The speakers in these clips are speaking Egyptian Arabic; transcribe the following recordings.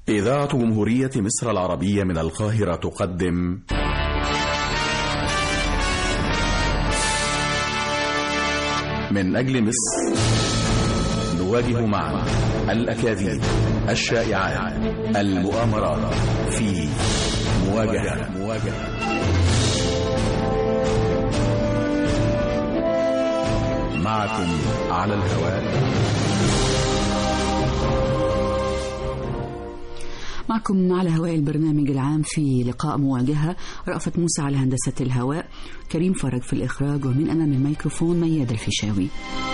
إذاعة جمهورية مصر العربية من القاهرة تقدم من أجل مصر نواجه معا الأكاذيب الشائعات المؤامرات في مواجهة مواجهة معكم على الهواء معكم على هواء البرنامج العام في لقاء مواجهة رأفت موسى على هندسة الهواء كريم فرج في الإخراج ومن أمام الميكروفون مياد الفيشاوي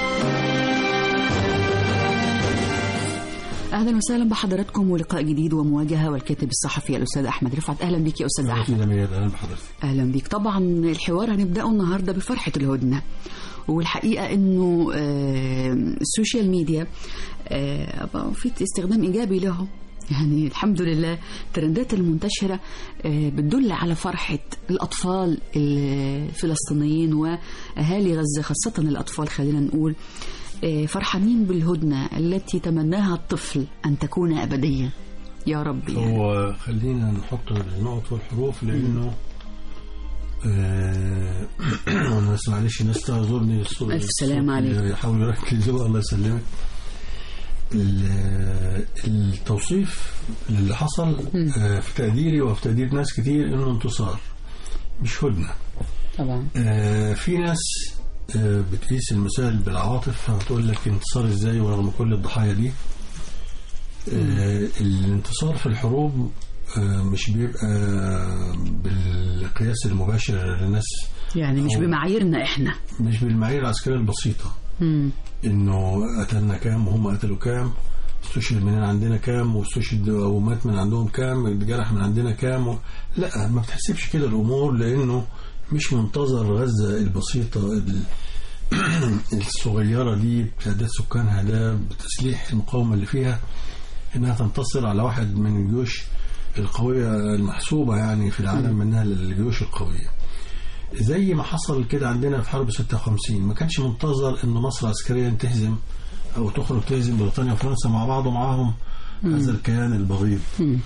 اهلا وسهلا بحضراتكم ولقاء جديد ومواجهه والكاتب الصحفي الاستاذ احمد رفعت اهلا بك يا استاذ احمد اهلا بحضرتك اهلا بك طبعا الحوار هنبداه النهارده بفرحه الهدنه والحقيقه انه آه، السوشيال ميديا آه، بقى في استخدام ايجابي له يعني الحمد لله الترندات المنتشرة آه، بتدل على فرحة الأطفال الفلسطينيين وأهالي غزة خاصة الأطفال خلينا نقول آه، فرحانين بالهدنة التي تمناها الطفل أن تكون أبدية يا رب يعني. هو خلينا نحط النقط والحروف لانه آه، انا بس معلش الناس تعذرني الصوت ألف سلامة عليك. يحاول يركزوا الله يسلمك ال- التوصيف اللي حصل آه، في تقديري وفي تقدير ناس كتير انه انتصار مش هدنه طبعا آه، في ناس آه، بتقيس المسائل بالعواطف هتقول لك انتصار ازاي ورغم كل الضحايا دي آه، الانتصار في الحروب آه، مش بيبقى بالقياس المباشر للناس يعني مش هو- بمعاييرنا إحنا مش بالمعايير العسكرية البسيطة مم. انه قتلنا كام وهم قتلوا كام استشهد من عندنا كام واستشهد او مات من عندهم كام اتجرح من عندنا كام و... لا ما بتحسبش كده الامور لانه مش منتظر غزه البسيطه ال- الصغيره دي بتعداد سكانها ده بتسليح المقاومه اللي فيها انها تنتصر على واحد من الجيوش القويه المحسوبه يعني في العالم منها الجيوش القويه زي ما حصل كده عندنا في حرب 56 ما كانش منتظر ان مصر عسكريا تهزم او تخرج تهزم بريطانيا وفرنسا مع بعض ومعاهم هذا الكيان البغيض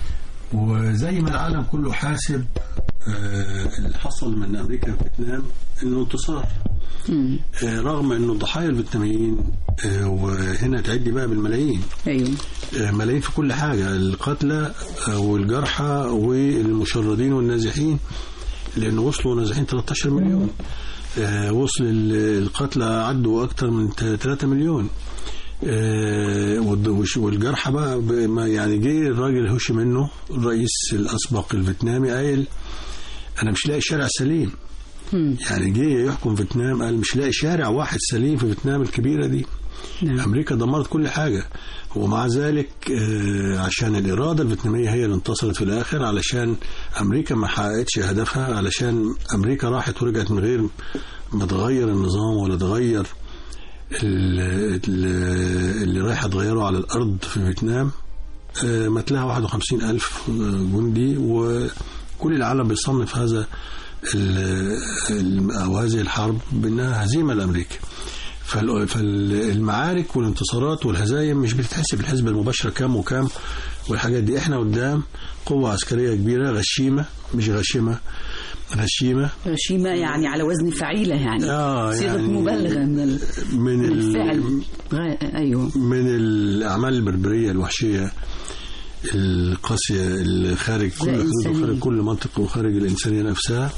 وزي ما العالم كله حاسب آه، اللي حصل من امريكا في فيتنام انه انتصار مم. آه، رغم انه الضحايا الفيتناميين آه، وهنا تعدي بقى بالملايين أيوه آه، ملايين في كل حاجة القتلى آه، والجرحى والمشردين والنازحين لأنه وصلوا نازحين 13 مليون آه، وصل ال- القتلى عدوا أكثر من 3 مليون آه، والد- وش- والجرحى بقى ب- ما يعني جه الراجل هوشي منه الرئيس الأسبق الفيتنامي قايل أنا مش لاقي شارع سليم مم. يعني جه يحكم فيتنام قال مش لاقي شارع واحد سليم في فيتنام الكبيرة دي نعم. امريكا دمرت كل حاجه ومع ذلك آه، عشان الاراده الفيتناميه هي اللي انتصرت في الاخر علشان امريكا ما حققتش هدفها علشان امريكا راحت ورجعت من غير ما تغير النظام ولا تغير ال- ال- اللي رايحه تغيره على الارض في فيتنام آه، مات لها 51 ألف جندي وكل العالم بيصنف هذا ال- ال- أو هذه الحرب بأنها هزيمة لأمريكا فال- فالمعارك والانتصارات والهزايم مش بتتحسب الحسبة المباشرة كام وكام والحاجات دي احنا قدام قوة عسكرية كبيرة غشيمة مش غشيمة غشيمة غشيمة يعني على وزن فعيلة يعني آه، صيغة يعني مبالغة من ال- من من ال- الفعل غ- أيوه من الأعمال البربرية الوحشية القاسية اللي خارج كل حدود الإنسانية. وخارج كل منطقة وخارج الإنسانية نفسها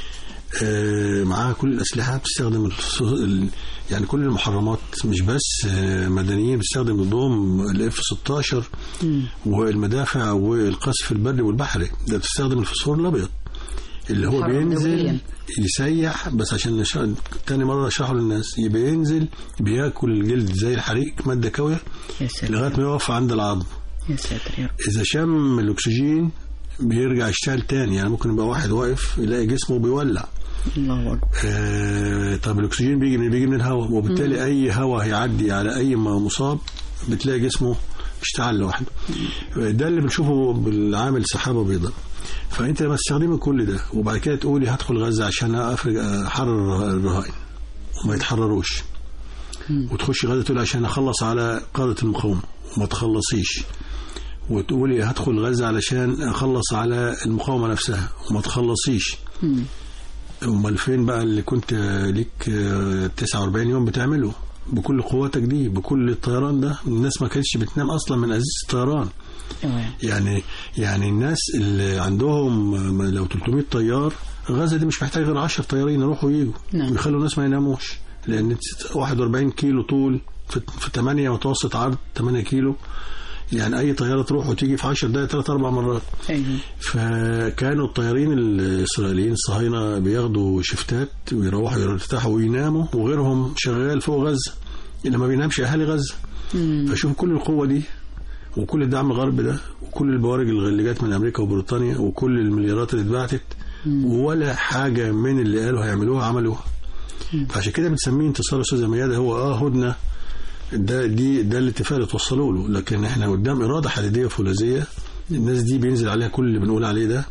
آه، معاها كل الأسلحة بتستخدم الص- ال- يعني كل المحرمات مش بس آه، مدنيين بتستخدم ضدهم الاف 16 والمدافع والقصف البري والبحري ده بتستخدم الفوسفور الأبيض اللي هو محرم بينزل دولياً. يسيح بس عشان نش... تاني مرة اشرحه للناس يبقى ينزل بياكل الجلد زي الحريق مادة كاوية يا ساتر لغاية ما يقف عند العظم يا ساتر يا رب إذا شم الأكسجين بيرجع يشتغل تاني يعني ممكن يبقى واحد واقف يلاقي جسمه بيولع الله أكبر آه طب الأكسجين بيجي من بيجي من الهواء وبالتالي أي هواء هيعدي على أي م- مصاب بتلاقي جسمه اشتعل لوحده ده اللي بنشوفه بالعامل سحابة بيضاء فأنت لما تستخدمي كل ده وبعد كده تقولي هدخل غزة عشان أفرج أحرر الرهائن وما يتحرروش وتخش غزة تقول عشان أخلص على قادة المقاومة وما تخلصيش وتقولي هدخل غزة علشان أخلص على المقاومة نفسها وما تخلصيش مم. امال فين بقى اللي كنت ليك آه، 49 يوم بتعمله بكل قواتك دي بكل الطيران ده الناس ما كانتش بتنام اصلا من ازيز الطيران تمام. يعني يعني الناس اللي عندهم آه، لو 300 طيار غزه دي مش محتاج غير 10 طيارين يروحوا ويجوا نعم. ويخلوا الناس ما يناموش لان 41 كيلو طول في في 8 متوسط عرض 8 كيلو يعني اي طياره تروح وتيجي في 10 دقائق ثلاث اربع مرات أيوه. فكانوا الطيارين الاسرائيليين الصهاينه بياخدوا شفتات ويروحوا يرتاحوا ويناموا وغيرهم شغال فوق غزه اللي ما بينامش اهالي غزه مم. فشوف كل القوه دي وكل الدعم الغربي ده وكل البوارج اللي جت من امريكا وبريطانيا وكل المليارات اللي اتبعتت ولا حاجه من اللي قالوا هيعملوها عملوها فعشان كده بنسميه انتصار استاذ ميادة هو اه هدنه ده دي ده الاتفاق اللي توصلوا له لكن احنا قدام اراده حديديه فولاذيه الناس دي بينزل عليها كل اللي بنقول عليه ده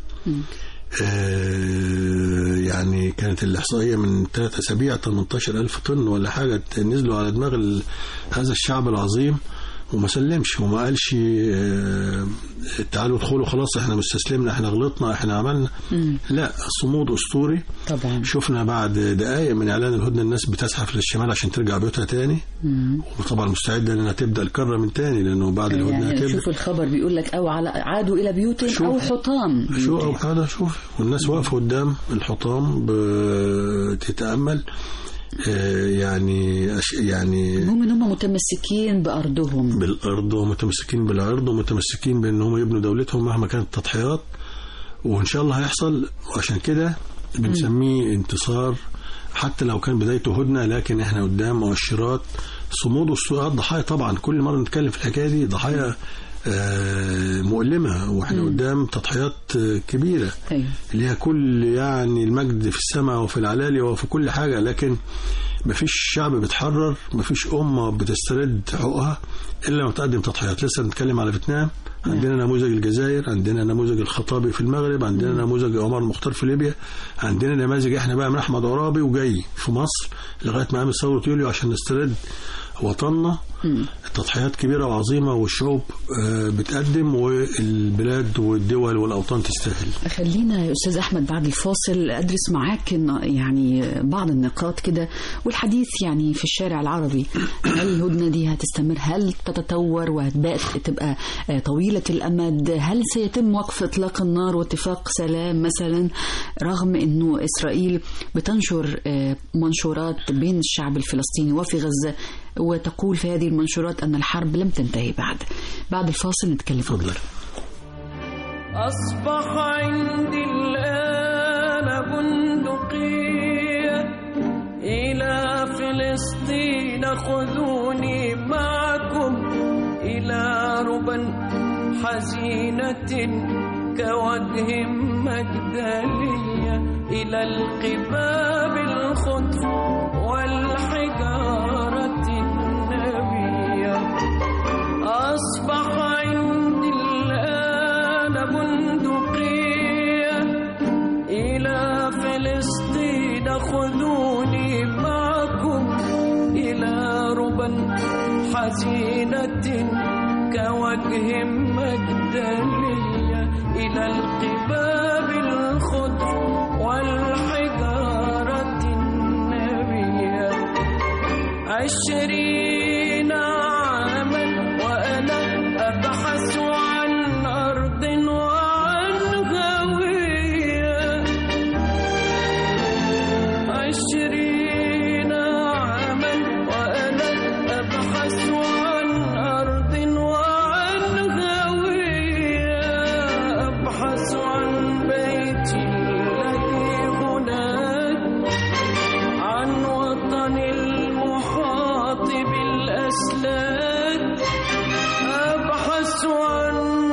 آه يعني كانت الإحصائية من ثلاث أسابيع 18 ألف طن ولا حاجة نزلوا على دماغ ال- هذا الشعب العظيم وما سلمش وما قالش آه تعالوا ادخلوا خلاص احنا مستسلمنا احنا غلطنا احنا عملنا لا صمود اسطوري طبعا شفنا بعد دقائق من اعلان الهدنه الناس بتزحف للشمال عشان ترجع بيوتها تاني مم. وطبعا مستعده انها تبدا الكره من تاني لانه بعد الهدنه يعني هتبدا شوف الخبر بيقول لك او على عادوا الى بيوتهم شوف. او حطام شو بيوتهم. أو هذا شوف والناس واقفة قدام الحطام بتتأمل آه، يعني أش- يعني المهم ان هم متمسكين بارضهم بالأرض ومتمسكين بالعرض ومتمسكين بأن هم يبنوا دولتهم مهما كانت التضحيات وإن شاء الله هيحصل وعشان كده بنسميه انتصار حتى لو كان بدايته هدنة لكن احنا قدام مؤشرات صمود والسؤال ضحايا طبعا كل مرة نتكلم في الحكاية دي ضحايا آه، مؤلمة واحنا قدام تضحيات آه، كبيرة ايوه ليها كل يعني المجد في السماء وفي العلالي وفي كل حاجة لكن مفيش شعب بيتحرر مفيش أمة بتسترد حقوقها إلا لما تقدم تضحيات لسه بنتكلم على فيتنام عندنا نموذج الجزائر عندنا نموذج الخطابي في المغرب عندنا نموذج عمر المختار في ليبيا عندنا نماذج احنا بقى من أحمد عرابي وجاي في مصر لغاية ما قامت ثورة يوليو عشان نسترد وطننا تضحيات كبيرة وعظيمة والشعوب آه، بتقدم والبلاد والدول والأوطان تستاهل خلينا يا استاذ احمد بعد الفاصل ادرس معاك إن- يعني بعض النقاط كده والحديث يعني في الشارع العربي هل الهدنه دي هتستمر هل تتطور وهتبقى تبقى آه، طويله الامد هل سيتم وقف اطلاق النار واتفاق سلام مثلا رغم انه اسرائيل بتنشر آه، منشورات بين الشعب الفلسطيني وفي غزه وتقول في هذه المنشورات ان الحرب لم تنتهي بعد بعد الفاصل نتكلم اتفضل أصبح عندي الآن بندقية إلى فلسطين خذوني معكم إلى ربا حزينة كوجه مجدلية إلى القباب الخضر والحجارة النبيه أصبح عندي الآن بندقية إلى فلسطين خذوني معكم إلى ربا حزينة كوجه مجدلية إلى القباب الخضر والحجارة النبيه عشرين عاما وأنا أبحث عن أرض وعن هوية عشرين عاما وأنا أبحث عن أرض وعن هوية أبحث عن بيتي الذي هناك عن وطن المحاط بالأسلاك أبحث عن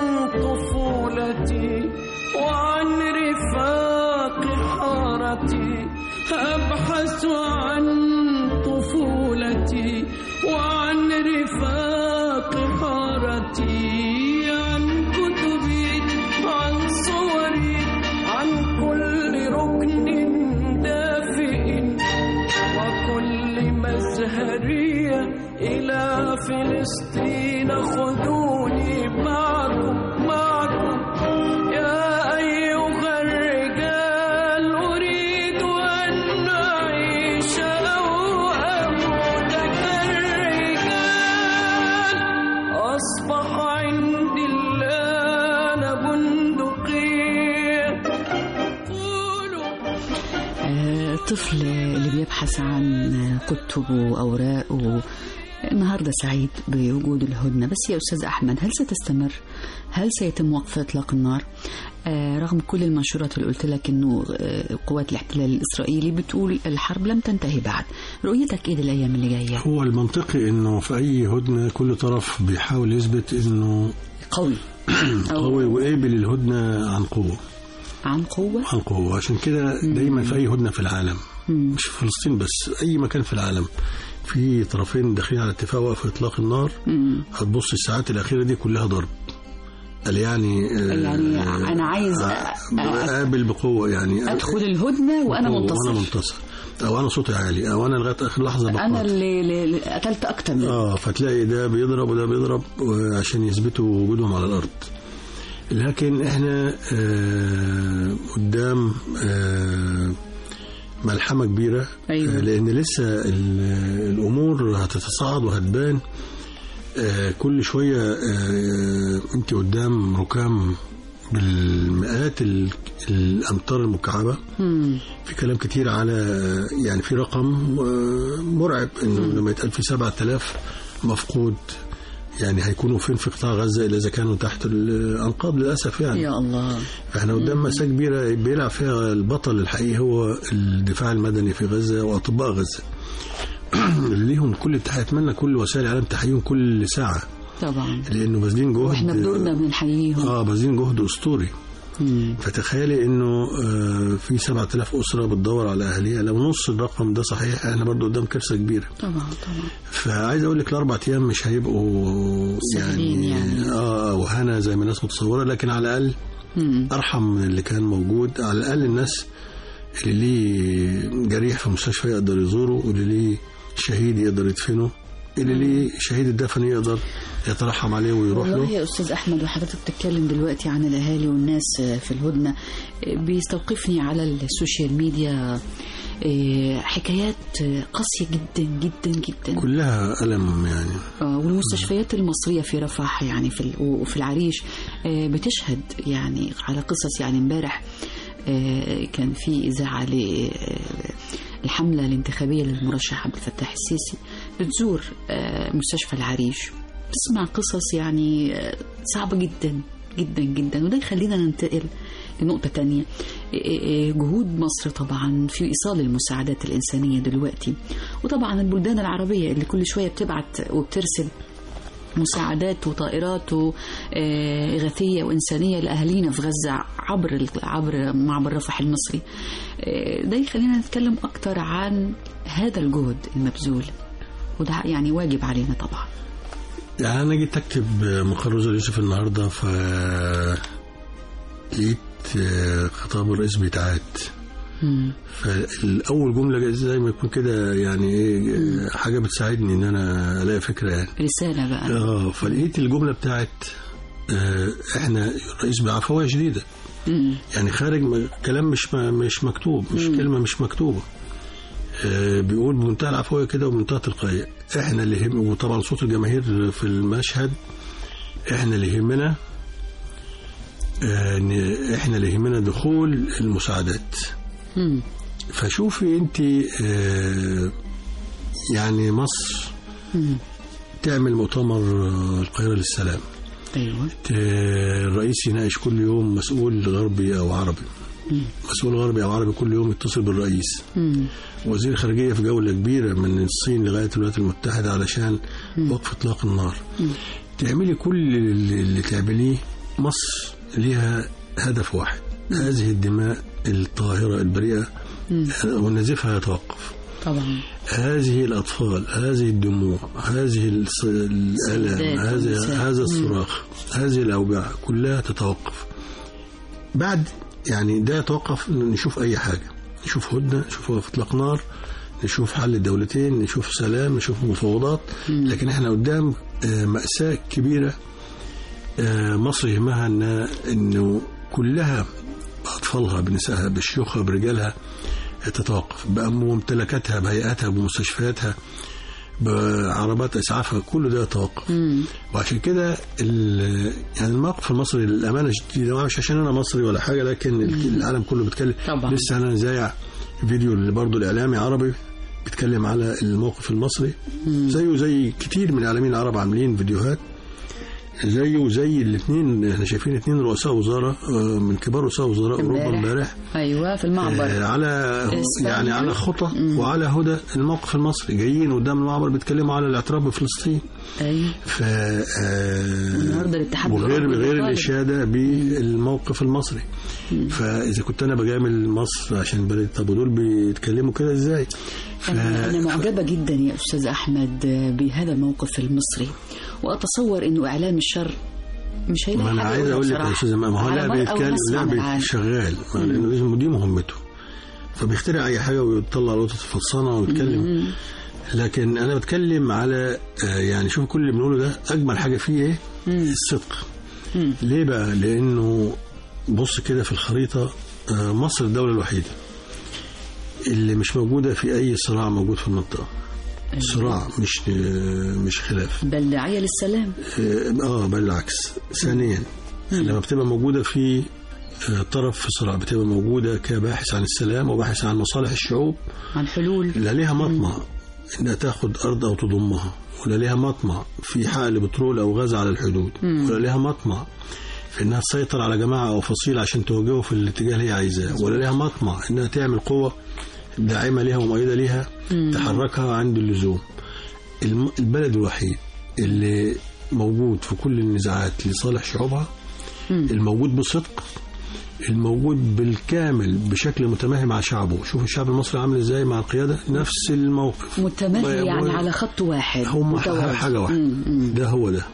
طفولتي وعن رفاق حارتي أبحث عن طفولتي وعن رفاق حارتي عن كتبي عن صوري عن كل ركن دافئ وكل مزهرية إلى فلسطين خذوني معكم الطفل اللي بيبحث عن كتب وأوراق و... النهارده سعيد بوجود الهدنة بس يا أستاذ أحمد هل ستستمر؟ هل سيتم وقف إطلاق النار؟ آه رغم كل المنشورات اللي قلت لك إنه آه قوات الاحتلال الإسرائيلي بتقول الحرب لم تنتهي بعد رؤيتك إيه للأيام اللي جاية؟ هو المنطقي انه في اي هدنه كل طرف بيحاول يثبت انه قوي قوي وقابل الهدنه عن قوه عن قوة عن قوه عشان كده دايما في اي هدنه في العالم مش في فلسطين بس اي مكان في العالم في طرفين داخلين على اتفاق وقف اطلاق النار هتبص الساعات الاخيره دي كلها ضرب قال يعني آه، يعني أنا عايز آه، أ- قابل بقوه يعني أدخل الهدنة وأنا وانا منتصر منتصر او انا صوتي عالي او انا لغايه اخر لحظه أنا بقاتل اللي, اللي اللي قتلت أكتر منه اه فتلاقي ده بيضرب وده بيضرب عشان يثبتوا وجودهم على الارض لكن احنا آه قدام آه ملحمه كبيره أيوة. آه لان لسه ال- الامور هتتصاعد وهتبان آه كل شويه آه انت قدام ركام بالمئات ال- الامتار المكعبه مم. في كلام كتير على يعني في رقم آه، مرعب انه لما يتقال في 7000 مفقود يعني هيكونوا فين في قطاع غزه الا اذا كانوا تحت الانقاض للاسف يعني يا الله احنا قدام مأساة كبيرة بيلعب فيها البطل الحقيقي هو الدفاع المدني في غزة وأطباء غزة اللي ليهم كل التحية أتمنى كل وسائل الإعلام تحييهم كل ساعة طبعا لأنه باذلين جهد واحنا بدورنا بنحييهم اه باذلين جهد أسطوري مم. فتخيلي انه آه، في 7000 اسره بتدور على اهاليها لو نص الرقم ده صحيح احنا برضو قدام كارثه كبيره طبعا طبعا فعايز اقول لك الاربع ايام مش هيبقوا سهلين يعني, يعني. اه وهنا زي ما الناس متصوره لكن على الاقل مم. ارحم من اللي كان موجود على الاقل الناس اللي ليه جريح في المستشفى يقدر يزوره واللي ليه شهيد يقدر يدفنه اللي ليه شهيد الدفن يقدر يترحم عليه ويروح والله له يا استاذ احمد وحضرتك بتتكلم دلوقتي عن الاهالي والناس في الهدنه بيستوقفني على السوشيال ميديا إيه، حكايات قاسيه جدا جدا جدا كلها الم يعني آه، والمستشفيات المصريه في رفح يعني في ال- وفي العريش آه، بتشهد يعني على قصص يعني امبارح آه، كان في اذاعه للحمله الانتخابيه للمرشح عبد الفتاح السيسي بتزور آه، مستشفى العريش بتسمع قصص يعني آه، صعبه جدا جدا جدا وده يخلينا ننتقل لنقطة تانية إيه إيه جهود مصر طبعا في إيصال المساعدات الإنسانية دلوقتي وطبعا البلدان العربية اللي كل شوية بتبعت وبترسل مساعدات وطائرات آه، إغاثية وإنسانية لأهالينا في غزة عبر ال- عبر معبر رفح المصري آه، ده يخلينا نتكلم أكتر عن هذا الجهد المبذول وده يعني واجب علينا طبعا يعني انا جيت اكتب مقال روزا يوسف النهارده ف لقيت آه، خطاب الرئيس بيتعاد مم. فالاول جمله زي ما يكون كده يعني ايه آه، حاجه بتساعدني ان انا الاقي فكره يعني رسالة بقى اه فلقيت الجمله بتاعت آه، احنا الرئيس بعفويه شديده مم. يعني خارج م- كلام مش م- مش مكتوب مش كلمه مش مكتوبه آه، بيقول بمنتهى العفويه كده وبمنتهى التلقائيه احنا اللي يهم وطبعا صوت الجماهير في المشهد احنا اللي يهمنا آه، ان احنا اللي يهمنا دخول المساعدات مم. فشوفي انت آه، يعني مصر مم. تعمل مؤتمر آه، القاهره للسلام أيوة ت- الرئيس يناقش كل يوم مسؤول غربي او عربي مسؤول غربي او عربي كل يوم يتصل بالرئيس مم. وزير الخارجيه في جوله كبيره من الصين لغايه الولايات المتحده علشان وقف اطلاق النار تعملي كل اللي اللي تعمليه مصر ليها هدف واحد هذه الدماء الطاهره البريئه ونزيفها يتوقف طبعا هذه الأطفال هذه الدموع هذه الص- الألم السيدات هذا والنساء. هذا الصراخ هذه الأوجاع كلها تتوقف بعد يعني ده يتوقف إن نشوف أي حاجة نشوف هدنة نشوف وقف إطلاق نار نشوف حل الدولتين نشوف سلام نشوف مفاوضات لكن احنا قدام آه، مأساة كبيرة آه، مصر يهمها إن إنه كلها بأطفالها بنسائها بشيوخها برجالها تتوقف بممتلكاتها بهيئاتها بمستشفياتها بعربات اسعافها كل ده يتوقف وعشان كده ال- يعني الموقف المصري للامانه شديده مش عشان انا مصري ولا حاجه لكن ال- العالم كله بيتكلم طبعا. لسه انا زايع فيديو اللي برضه الاعلامي عربي بيتكلم على الموقف المصري زيه زي كتير من الاعلاميين العرب عاملين فيديوهات زيه زي الاثنين احنا شايفين اثنين رؤساء وزراء آه، من كبار رؤساء وزراء اوروبا امبارح. امبارح ايوه في المعبر آه، على إسبانيا. يعني على خطى وعلى هدى الموقف المصري جايين قدام المعبر بيتكلموا على الاعتراف بفلسطين ايوه ف آه، النهارده الاتحاد وغير الأوروبي غير بيطالب. الاشاده بالموقف المصري فاذا كنت انا بجامل مصر عشان بلد طب ودول بيتكلموا كده ازاي؟ ف... أنا أنا معجبة جدا يا أستاذ أحمد بهذا الموقف المصري وأتصور إنه إعلام الشر مش هيلاقي ما انا حاجة عايز يقولها اقول لك يا بصراحة. استاذ ما هو على لا مرأى بيتكلم ومسمع لا معاه. بيت- شغال لانه لازم دي مهمته فبيخترع اي حاجه ويطلع القطط الفطسانه ويتكلم لكن انا بتكلم على آه، يعني شوف كل اللي بنقوله ده اجمل حاجه فيه ايه؟ الصدق مم. ليه بقى؟ لانه بص كده في الخريطه آه، مصر الدوله الوحيده اللي مش موجوده في اي صراع موجود في المنطقه صراع مش آه، مش خلاف بل داعية للسلام اه بل العكس ثانيا لما بتبقى موجوده في آه، طرف في صراع بتبقى موجوده كباحث عن السلام وباحث عن مصالح الشعوب عن حلول لا ليها مطمع انها تاخد ارض او تضمها ولا ليها مطمع في حقل بترول او غاز على الحدود ولا ليها مطمع في انها تسيطر على جماعه او فصيل عشان توجهه في الاتجاه اللي هي عايزاه ولا ليها مطمع انها تعمل قوه داعمه ليها ومؤيده ليها تحركها عند اللزوم الم- البلد الوحيد اللي موجود في كل النزاعات لصالح شعوبها الموجود بصدق الموجود بالكامل بشكل متماهي مع شعبه شوف الشعب المصري عامل ازاي مع القيادة نفس الموقف متماهي و- يعني و- على خط واحد هم متوازي. حاجة واحدة مم، مم. ده هو ده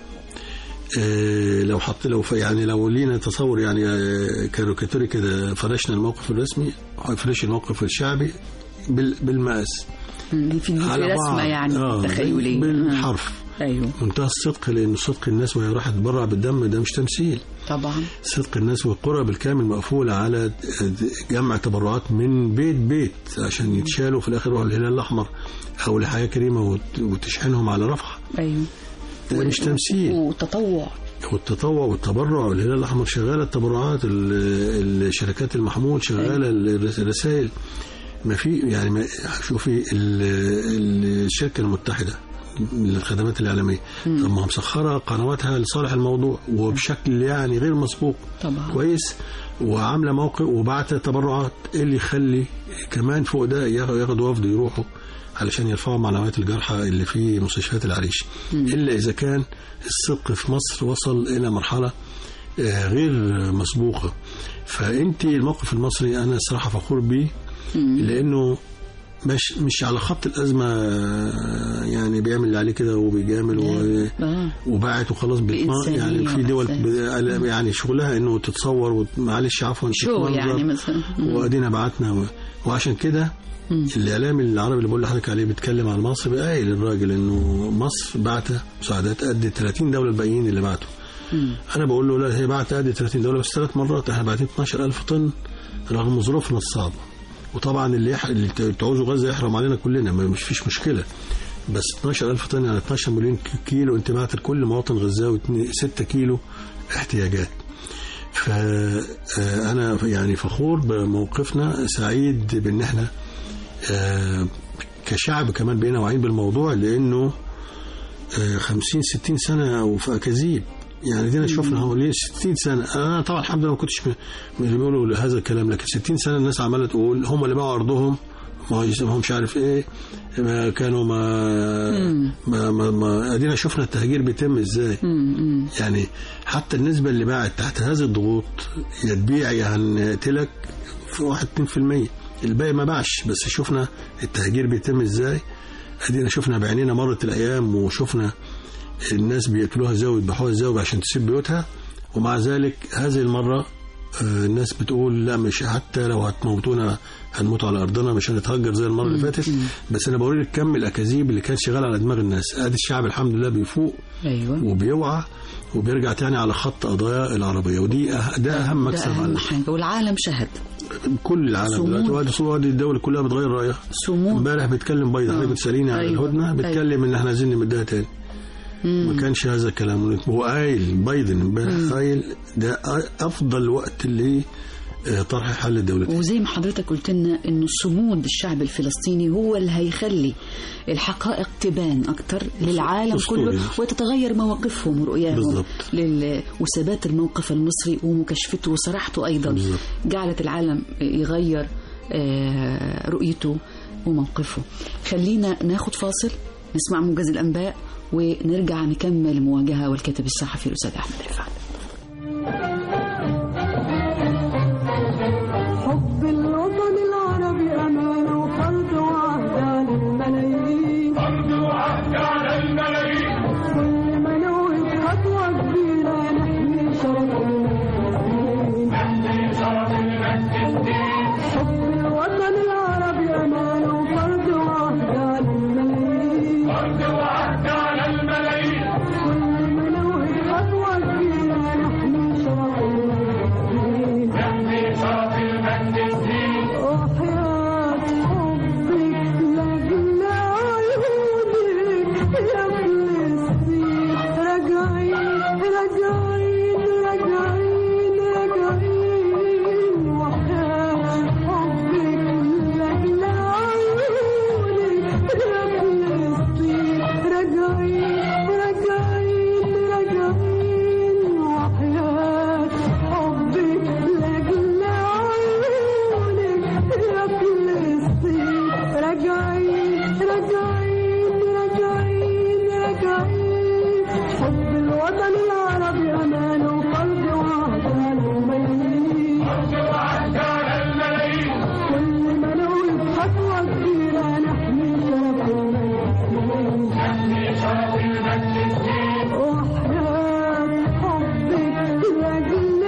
آه لو حط لو ف- يعني لو لينا تصور يعني آه، كاريكاتوري كده فرشنا الموقف الرسمي فرش الموقف الشعبي بال- بالمقاس مم، دي في, دي في على بعض. رسمة يعني آه، تخيلية بالحرف أيوه منتهى الصدق لأن صدق الناس وهي رايحة تتبرع بالدم ده مش تمثيل طبعا صدق الناس والقرى بالكامل مقفولة على جمع تبرعات من بيت بيت عشان يتشالوا في الآخر يروحوا الهلال الأحمر أو لحياة كريمة وت- وتشحنهم على رفح أيوه ده مش تمثيل وتطوع والتطوع والتبرع والهلال الأحمر شغالة التبرعات ال- الشركات المحمول شغالة ال- الرسائل ما في يعني ما شوفي ال- ال- الشركة المتحدة للخدمات الإعلامية طب ما مسخرة قنواتها لصالح الموضوع وبشكل يعني غير مسبوق طبعا كويس وعامله موقع وبعت تبرعات ايه اللي يخلي كمان فوق ده ياخد ياخد وفد يروحوا علشان يرفعوا معنويات الجرحى اللي في مستشفيات العريش الا اذا كان الصدق في مصر وصل الى مرحله آه، غير مسبوقه فانت الموقف المصري انا الصراحه فخور بيه لانه مش مش على خط الازمه آه، يعني بيعمل اللي عليه كده وبيجامل و... آه. وباعت وخلاص بيطمع يعني بإنسانية في دول وإحساس. ب- يعني شغلها انه تتصور وت- معلش عفوا شو تتمنظر يعني مثلا مم. وادينا بعتنا و... وعشان كده الاعلامي العربي اللي بقول لحضرتك عليه بيتكلم عن مصر بقى قايل الراجل انه مصر بعت مساعدات قد 30 دوله الباقيين اللي بعتوا انا بقول له لا هي بعت قد 30 دوله بس ثلاث مرات احنا باعتين 12000 طن رغم ظروفنا الصعبه وطبعا اللي يح... اللي تعوزه غزه يحرم علينا كلنا ما مش فيش مشكله بس 12000 طن يعني 12 مليون ك- كيلو انت بعت لكل مواطن غزاوي 6 كيلو احتياجات فأنا يعني فخور بموقفنا سعيد بأن احنا آه، كشعب كمان بقينا واعيين بالموضوع لأنه آه، 50 60 سنة وفي أكاذيب يعني دينا شفنا هو ليه 60 سنة أنا طبعا الحمد لله ما كنتش م- من اللي بيقولوا هذا الكلام لكن 60 سنة الناس عمالة تقول هم اللي باعوا أرضهم ما هو ما هو مش عارف ايه ما كانوا ما ما ما, ما ادينا شفنا التهجير بيتم ازاي يعني حتى النسبة اللي باعت تحت هذه الضغوط يا تبيع يا هنقتلك في واحد اتنين في المية الباقي ما باعش بس شفنا التهجير بيتم ازاي ادينا شفنا بعينينا مرت الايام وشفنا الناس بيقتلوها ازاي ويذبحوها ازاي عشان تسيب بيوتها ومع ذلك هذه المرة آه، الناس بتقول لا مش حتى لو هتموتونا هنموت على ارضنا مش هنتهجر زي المره اللي فاتت بس انا بوريك كم الاكاذيب اللي كانت شغاله على دماغ الناس ادي الشعب الحمد لله بيفوق ايوه وبيوعى وبيرجع تاني على خط قضايا العربية ودي أه ده أهم ده مكسب اهم على حاجه والعالم شهد كل العالم صمود. دلوقتي وادي وادي الدول كلها بتغير رأيها صمود امبارح بيتكلم بيض حضرتك بتسأليني على أيوة. الهدنة بيتكلم إن إحنا عايزين نمدها تاني ما كانش هذا الكلام هو قايل بايدن امبارح قايل ده أ- أفضل وقت اللي آه، طرح حل الدولتين وزي ما حضرتك قلت لنا انه صمود الشعب الفلسطيني هو اللي هيخلي الحقائق تبان اكتر للعالم أسطوري. كله وتتغير مواقفهم ورؤياهم بالضبط. لل... وثبات الموقف المصري ومكاشفته وصراحته ايضا بالضبط. جعلت العالم يغير آه، رؤيته وموقفه خلينا ناخد فاصل نسمع موجز الانباء ونرجع نكمل المواجهه والكاتب الصحفي الاستاذ احمد رفعت حب الوطن العربي أمان وفرض وعهد على الملايين فرض وعهد على الملايين كل ما نوقف خطوة كبيرة نحمي شرف المسلمين نحمي شرف المسلمين حب الوطن العربي أمان وفرض وعهد على الملايين فرض وعهد على الملايين كل ما نوقف خطوة كبيرة نحمي شرف المسلمين نحمي شرف المسلمين وحياة حبك لأجل عيونك يا فلسطين راجعين راجعين راجعين راجعين وحياة حبك لأجل عيونك يا فلسطين راجعين راجعين راجعين وحياة حبك لأجل عيونك يا فلسطين راجعين راجعين راجعين راجعين حب الوطن العربي أمان وفرض وعهد على الملايين فرض وعهد على الملايين كل ما نوقف خطوة كبيرة نحمي شرف المسلمين نحمي شرف المسلمين وحياة حبك لأجل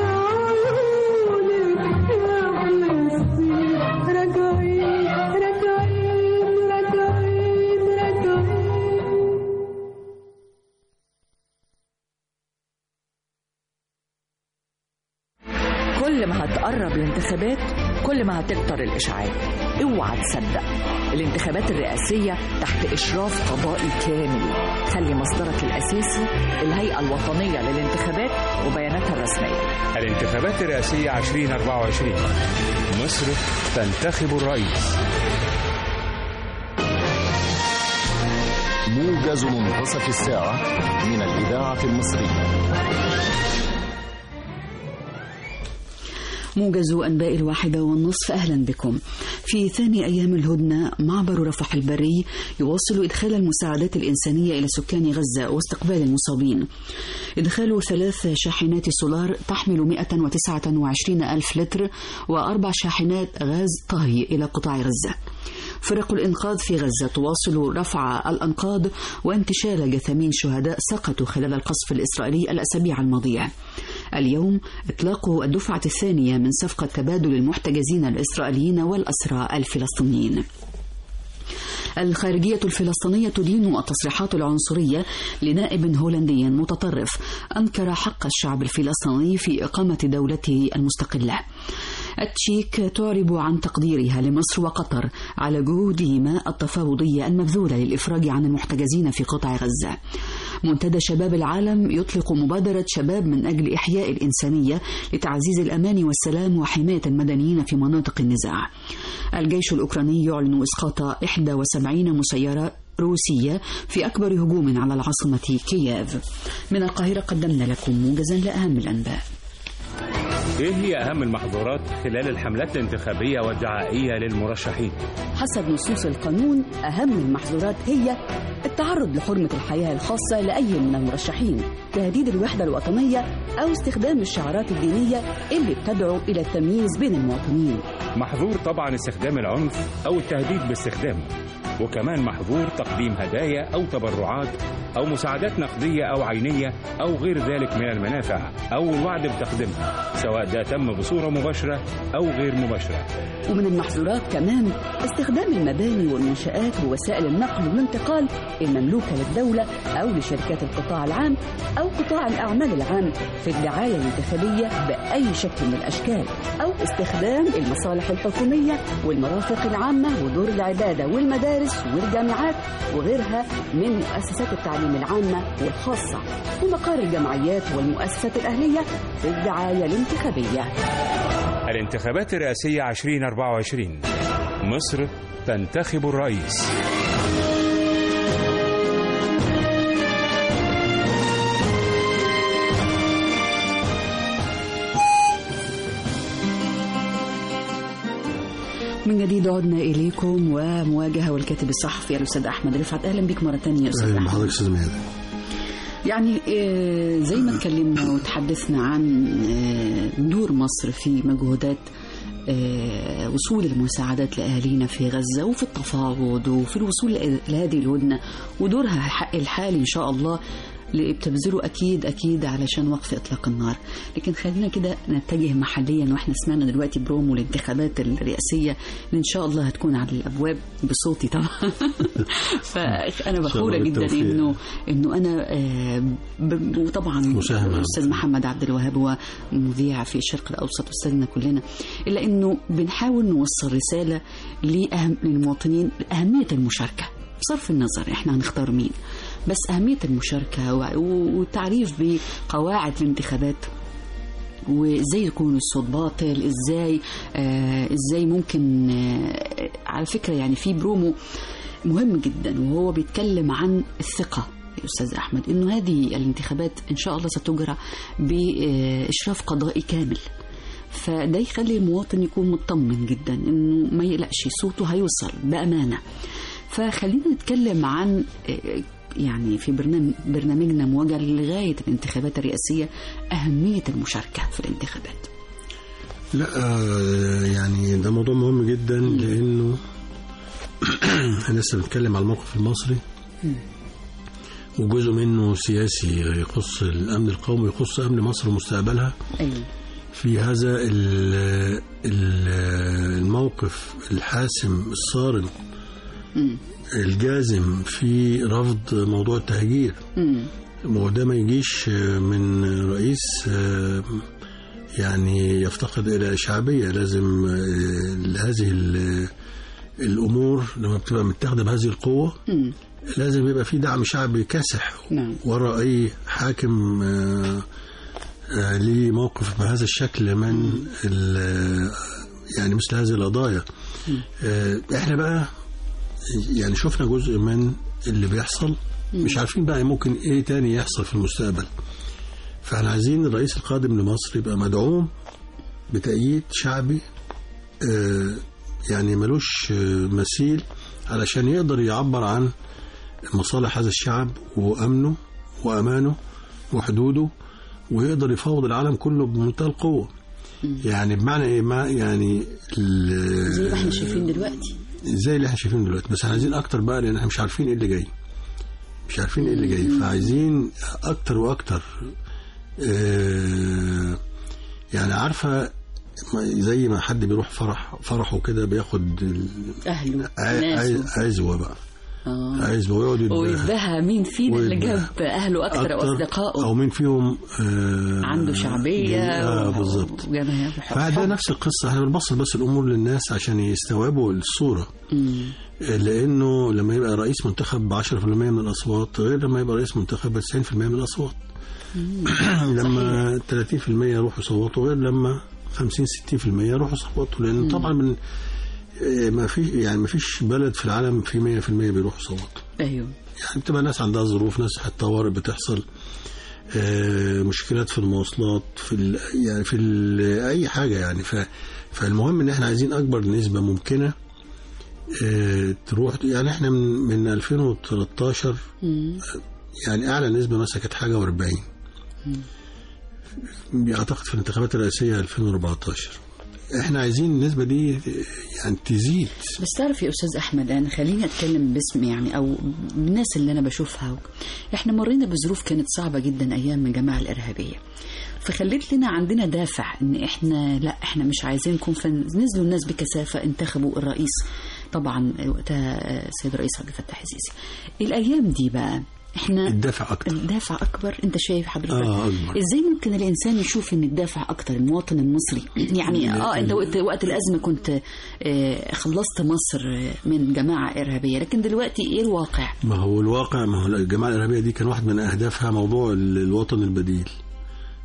عيونك يا فلسطين راجعين راجعين راجعين راجعين كل ما هتقرب الانتخابات كل ما هتكتر الإشاعات اوعى تصدق الانتخابات الرئاسية تحت إشراف قضائي كامل خلي مصدرك الأساسي الهيئة الوطنية للانتخابات وبياناتها الرسمية الانتخابات الرئاسية 2024 مصر تنتخب الرئيس موجز منتصف الساعة من الإذاعة المصرية موجز أنباء الواحدة والنصف أهلا بكم في ثاني أيام الهدنة معبر رفح البري يواصل إدخال المساعدات الإنسانية إلى سكان غزة واستقبال المصابين إدخال ثلاث شاحنات سولار تحمل 129 ألف لتر وأربع شاحنات غاز طهي إلى قطاع غزة فرق الإنقاذ في غزة تواصل رفع الأنقاض وانتشال جثامين شهداء سقطوا خلال القصف الإسرائيلي الأسابيع الماضية اليوم إطلاق الدفعة الثانية من صفقة تبادل المحتجزين الإسرائيليين والأسرى الفلسطينيين الخارجية الفلسطينية تدين التصريحات العنصرية لنائب هولندي متطرف أنكر حق الشعب الفلسطيني في إقامة دولته المستقلة التشيك تعرب عن تقديرها لمصر وقطر على جهودهما التفاوضية المبذولة للإفراج عن المحتجزين في قطاع غزة منتدى شباب العالم يطلق مبادرة شباب من أجل إحياء الإنسانية لتعزيز الأمان والسلام وحماية المدنيين في مناطق النزاع الجيش الأوكراني يعلن إسقاط 71 مسيرة روسية في أكبر هجوم على العاصمة كييف من القاهرة قدمنا لكم موجزا لأهم الأنباء ايه هي اهم المحظورات خلال الحملات الانتخابية والدعائية للمرشحين حسب نصوص القانون أهم المحظورات هي التعرض لحرمة الحياة الخاصة لأي من المرشحين تهديد الوحدة الوطنية أو استخدام الشعارات الدينية اللي بتدعو إلى التمييز بين المواطنين محظور طبعا استخدام العنف او التهديد باستخدامه وكمان محظور تقديم هدايا او تبرعات او مساعدات نقدية او عينية او غير ذلك من المنافع او الوعد بتقديمها سواء ده تم بصورة مباشرة او غير مباشرة ومن المحظورات كمان استخدام المباني والمنشآت ووسائل النقل والانتقال المملوكة للدولة أو لشركات القطاع العام أو قطاع الأعمال العام في الدعاية الانتخابية بأي شكل من الأشكال أو استخدام المصالح الحكومية والمرافق العامة ودور العبادة والمدارس والجامعات وغيرها من مؤسسات التعليم العامة والخاصة ومقار الجمعيات والمؤسسات الأهلية في الدعاية الانتخابية الانتخابات الرئاسية 2024 مصر تنتخب الرئيس من جديد عدنا إليكم ومواجهة والكاتب الصحفي الأستاذ أحمد رفعت أهلا بك مرة ثانية يا أستاذ اهلا أحمد بحضرتك استاذ ميادة يعني آه، زي ما اتكلمنا وتحدثنا عن آه، دور مصر في مجهودات آه، وصول المساعدات لأهالينا في غزة وفي التفاوض وفي الوصول لهذه الهدنة ودورها الحق الحالي إن شاء الله اللي بتبذله أكيد أكيد علشان وقف إطلاق النار لكن خلينا كده نتجه محليا وإحنا سمعنا دلوقتي برومو الانتخابات الرئاسية اللي إن شاء الله هتكون على الأبواب بصوتي طبعا فأنا فخورة الله جدا بالتوفيق. إنه إنه أنا آه، ب- وطبعا مساهمة. الأستاذ محمد عبد الوهاب هو مذيع في الشرق الأوسط أستاذنا كلنا إلا إنه بنحاول نوصل رسالة لأهم للمواطنين أهمية المشاركة بصرف النظر إحنا هنختار مين بس أهمية المشاركة و- و- والتعريف بقواعد الانتخابات وازاي يكون الصوت باطل ازاي آه ازاي ممكن آه على فكره يعني في برومو مهم جدا وهو بيتكلم عن الثقه يا استاذ احمد انه هذه الانتخابات ان شاء الله ستجرى باشراف قضائي كامل فده يخلي المواطن يكون مطمن جدا انه ما يقلقش صوته هيوصل بامانه فخلينا نتكلم عن آه، يعني في برنامج برنامجنا مواجهه لغايه الانتخابات الرئاسيه اهميه المشاركه في الانتخابات. لا آه، يعني ده موضوع مهم جدا لانه احنا لسه بنتكلم على الموقف المصري وجزء منه سياسي يخص الامن القومي ويخص امن مصر ومستقبلها ايوه في هذا ال- ال- الموقف الحاسم الصارم مم. الجازم في رفض موضوع التهجير مم. وده ما يجيش من رئيس آه، يعني يفتقد إلى شعبية لازم آه، هذه ال- الأمور لما بتبقى متاخدة بهذه القوة مم. لازم يبقى في دعم شعبي كاسح نعم. وراء أي حاكم آه، آه، ليه موقف بهذا الشكل من ال- يعني مثل هذه القضايا آه، احنا بقى يعني شفنا جزء من اللي بيحصل مش عارفين بقى ممكن ايه تاني يحصل في المستقبل فاحنا عايزين الرئيس القادم لمصر يبقى مدعوم بتأييد شعبي آه، يعني ملوش آه، مثيل علشان يقدر يعبر عن مصالح هذا الشعب وأمنه وأمانه وحدوده ويقدر يفاوض العالم كله بمنتهى القوة يعني بمعنى ايه ما يعني ال- زي ما احنا شايفين دلوقتي. زي اللي احنا شايفينه دلوقتي بس احنا عايزين اكتر بقى لان احنا مش عارفين ايه اللي جاي مش عارفين ايه اللي جاي فعايزين اكتر واكتر اه يعني عارفه ما- زي ما حد بيروح فرح فرحه كده بياخد ال- اهله ع- ناسه عايز- عزوه بقى اه عزوه ويقعد يتباهى. ويتباهى مين فينا اللي ويتباهى. جاب اهله اكتر او اصدقائه او مين فيهم آه عنده شعبيه اه و- بالظبط وجماهير فده حب. نفس القصه احنا بنبسط بس الامور للناس عشان يستوعبوا الصوره مم. لانه لما يبقى رئيس منتخب ب 10% من الاصوات غير لما يبقى رئيس منتخب ب 90% من الاصوات لما 30% يروحوا يصوتوا غير لما 50 60% يروحوا يصوتوا لان طبعا من آه، ما في يعني ما فيش بلد في العالم في 100% بيروحوا يصوتوا ايوه يعني بتبقى ناس عندها ظروف ناس طوارئ بتحصل آه، مشكلات في المواصلات في ال يعني في ال اي حاجه يعني ف فالمهم ان احنا عايزين اكبر نسبه ممكنه آه، تروح يعني احنا من من 2013 مم. يعني اعلى نسبه مثلا كانت حاجه و40 اعتقد في الانتخابات الرئاسيه 2014 احنا عايزين النسبه دي يعني تزيد بس تعرف يا استاذ احمد انا خليني اتكلم باسم يعني او بالناس اللي انا بشوفها احنا مرينا بظروف كانت صعبه جدا ايام الجماعه الارهابيه فخليت لنا عندنا دافع ان احنا لا احنا مش عايزينكم فنزلوا الناس بكثافه انتخبوا الرئيس طبعا وقتها السيد الرئيس عبد الفتاح السيسي الايام دي بقى احنا الدافع اكتر الدافع اكبر انت شايف حضرتك اه اكبر ازاي ممكن الانسان يشوف ان الدافع اكتر المواطن المصري يعني اه انت وقت وقت الازمه كنت آه خلصت مصر آه، من جماعه ارهابيه لكن دلوقتي ايه الواقع ما هو الواقع ما هو الجماعة الإرهابية دي كان واحد من أهدافها موضوع ال- الوطن البديل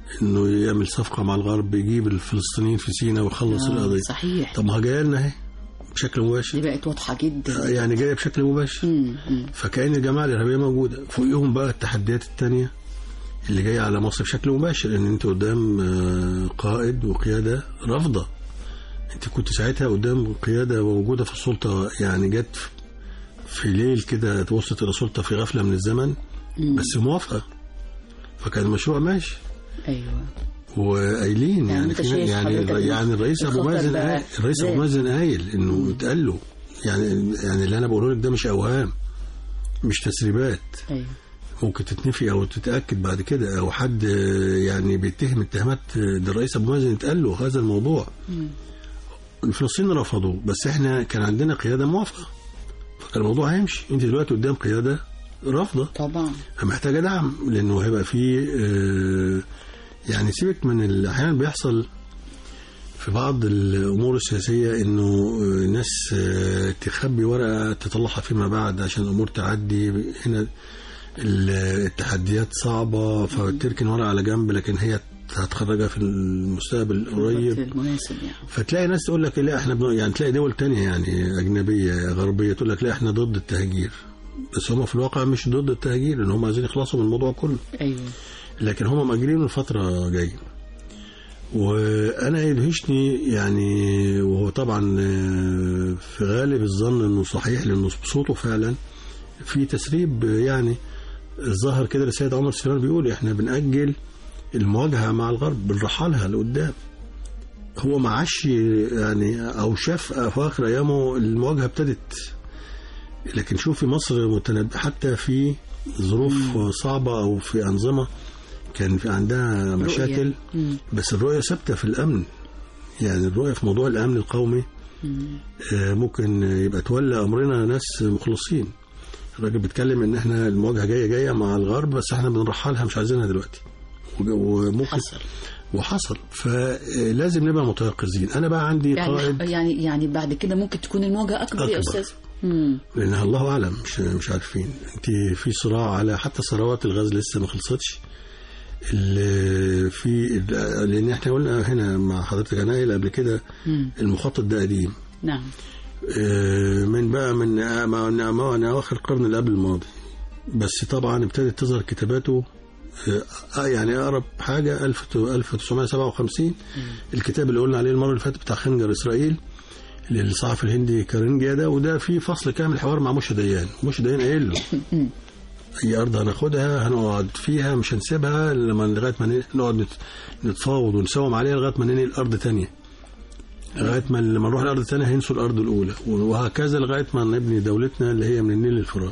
انه يعمل صفقه مع الغرب يجيب الفلسطينيين في سيناء ويخلص آه، القضيه صحيح طب ما هي جايه لنا اهي بشكل دي مباشر بقت واضحه جدا يعني جايه بشكل مباشر مم، مم. فكأن الجماعه الارهابيه موجوده فوقيهم بقى التحديات الثانيه اللي جايه على مصر بشكل مباشر ان انت قدام آه، قائد وقياده رافضه انت كنت ساعتها قدام قياده موجوده في السلطه يعني جت في ليل كده وصلت الى السلطه في غفله من الزمن بس موافقه فكان المشروع ماشي ايوه وقايلين يعني يعني أنت في شايف يعني حضرتك يعني الرئيس ابو الخطر مازن بقى قايل- الرئيس ابو زاد. مازن قايل انه اتقال له يعني يعني اللي انا بقوله لك ده مش اوهام مش تسريبات ايوه ممكن تتنفي او تتاكد بعد كده او حد يعني بيتهم اتهامات ده الرئيس ابو مازن اتقال له هذا الموضوع الفلسطينيين رفضوا بس احنا كان عندنا قياده موافقه فكان الموضوع هيمشي انت دلوقتي قدام قياده رافضه طبعا فمحتاجه دعم لانه هيبقى فيه آه، يعني سيبك من ال- احيانا بيحصل في بعض الامور السياسيه انه آه، ناس آه، تخبي ورقه تطلعها فيما بعد عشان الامور تعدي هنا ال- التحديات صعبه فتركن ورقه على جنب لكن هي هتخرجها في المستقبل القريب المناسب يعني فتلاقي ناس تقول لك لا احنا بن... يعني تلاقي دول تانية يعني اجنبيه غربيه تقول لك لا احنا ضد التهجير بس هم في الواقع مش ضد التهجير لان هم عايزين يخلصوا من الموضوع كله ايوه لكن هم مأجلين لفترة جاية وأنا يدهشني يعني وهو طبعا آه، في غالب الظن أنه صحيح لأنه بصوته فعلا في تسريب يعني الظاهر كده للسيد عمر سليمان بيقول احنا بنأجل المواجهة مع الغرب بنرحلها لقدام هو ما عادش يعني أو شاف في آخر أيامه المواجهة ابتدت لكن شوف في مصر متنبئ حتى في ظروف صعبة أو في أنظمة كان في عندها مشاكل مم. بس الرؤية ثابتة في الأمن يعني الرؤية في موضوع الأمن القومي آه، ممكن يبقى تولى أمرنا ناس مخلصين الراجل بيتكلم إن إحنا المواجهة جاية جاية مع الغرب بس إحنا بنرحلها مش عايزينها دلوقتي وج- وممكن حصل وحصل فلازم نبقى متيقظين أنا بقى عندي قائد يعني يعني يعني بعد كده ممكن تكون المواجهه اكبر, يا أكبر. استاذ مم. لانها الله اعلم مش مش عارفين انت في صراع على حتى ثروات الغاز لسه ما خلصتش ال- في لان احنا قلنا هنا مع حضرتك انا قايل قبل كده مم. المخطط ده قديم نعم آه، من بقى من من من اواخر القرن اللي قبل الماضي بس طبعا ابتدت تظهر كتاباته آه، يعني اقرب حاجه 1000 1957 الكتاب اللي قلنا عليه المره اللي فاتت بتاع خنجر اسرائيل للصحفي الهندي كارنجيا ده وده فيه فصل كامل حوار مع موشى ديان موشى ديان قايل له اي ارض هناخدها هنقعد فيها مش هنسيبها لما لغايه ما ن- نقعد نت- نتفاوض ونساوم عليها لغايه ما ننقل ارض تانية لغايه ما لما نروح الارض الثانيه هينسوا الارض الاولى وهكذا لغايه ما نبني دولتنا اللي هي من النيل للفرات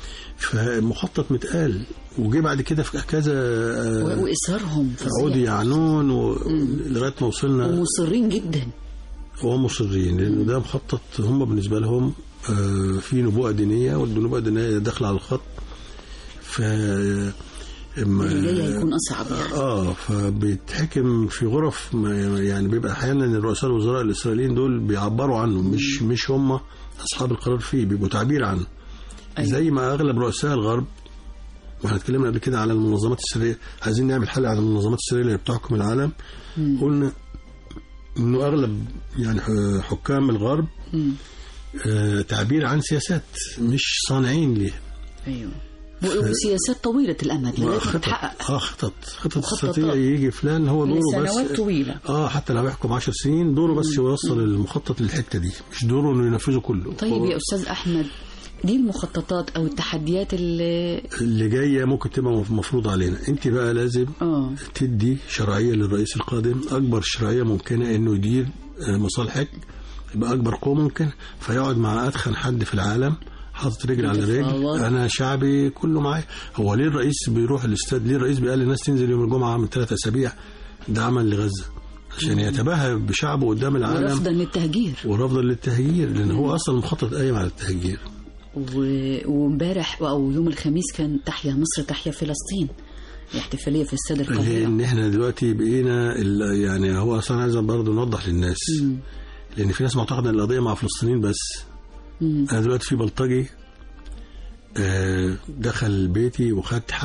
فمخطط متقال وجي بعد كده في كذا و- آه، واصرارهم فظيع. عودي يعنون و- لغايه ما وصلنا ومصرين جدا وهم مصرين لانه ده مخطط هم بالنسبه لهم آه، في نبوءه دينيه والنبوءه الدينيه داخله على الخط ف إما- اللي جاي هيكون اصعب يعني اه فبيتحكم في غرف ما- يعني بيبقى احيانا الرؤساء الوزراء الاسرائيليين دول بيعبروا عنه مش مش هم اصحاب القرار فيه بيبقوا تعبير عنه أيوة. زي ما اغلب رؤساء الغرب واحنا اتكلمنا قبل كده على المنظمات السريه عايزين نعمل حلقه عن المنظمات السريه اللي بتحكم العالم قلنا انه اغلب يعني ح- حكام الغرب مم. آه، تعبير عن سياسات مش صانعين ليها ايوه و- وسياسات طويله الامد لغايه ما خطط تتحقق اه خطط خطط مخططات. استراتيجيه يجي فلان هو دوره بس لسنوات طويله اه حتى لو يحكم 10 سنين دوره بس يوصل المخطط للحته دي مش دوره انه ينفذه كله طيب هو يا استاذ احمد دي المخططات او التحديات اللي اللي جايه ممكن تبقى مفروض علينا انت بقى لازم اه تدي شرعيه للرئيس القادم اكبر شرعيه ممكنه انه يدير آه، مصالحك باكبر قوه ممكن فيقعد مع اتخن حد في العالم حاطط رجل على رجل يتفاوض. انا شعبي كله معايا هو ليه الرئيس بيروح الاستاد ليه الرئيس بيقال للناس تنزل يوم الجمعه من ثلاث اسابيع ده عمل لغزه عشان يتباهى بشعبه قدام العالم ورفضا للتهجير ورفضا للتهجير لان هو اصلا مخطط قايم على التهجير و- وامبارح او يوم الخميس كان تحيا مصر تحيا فلسطين احتفاليه في استاد لان القاهره احنا دلوقتي بقينا ال- يعني هو اصلا عايز برضه نوضح للناس لان في ناس معتقده ان القضيه مع فلسطينيين بس مم. انا دلوقتي في بلطجي آه، دخل بيتي وخد حد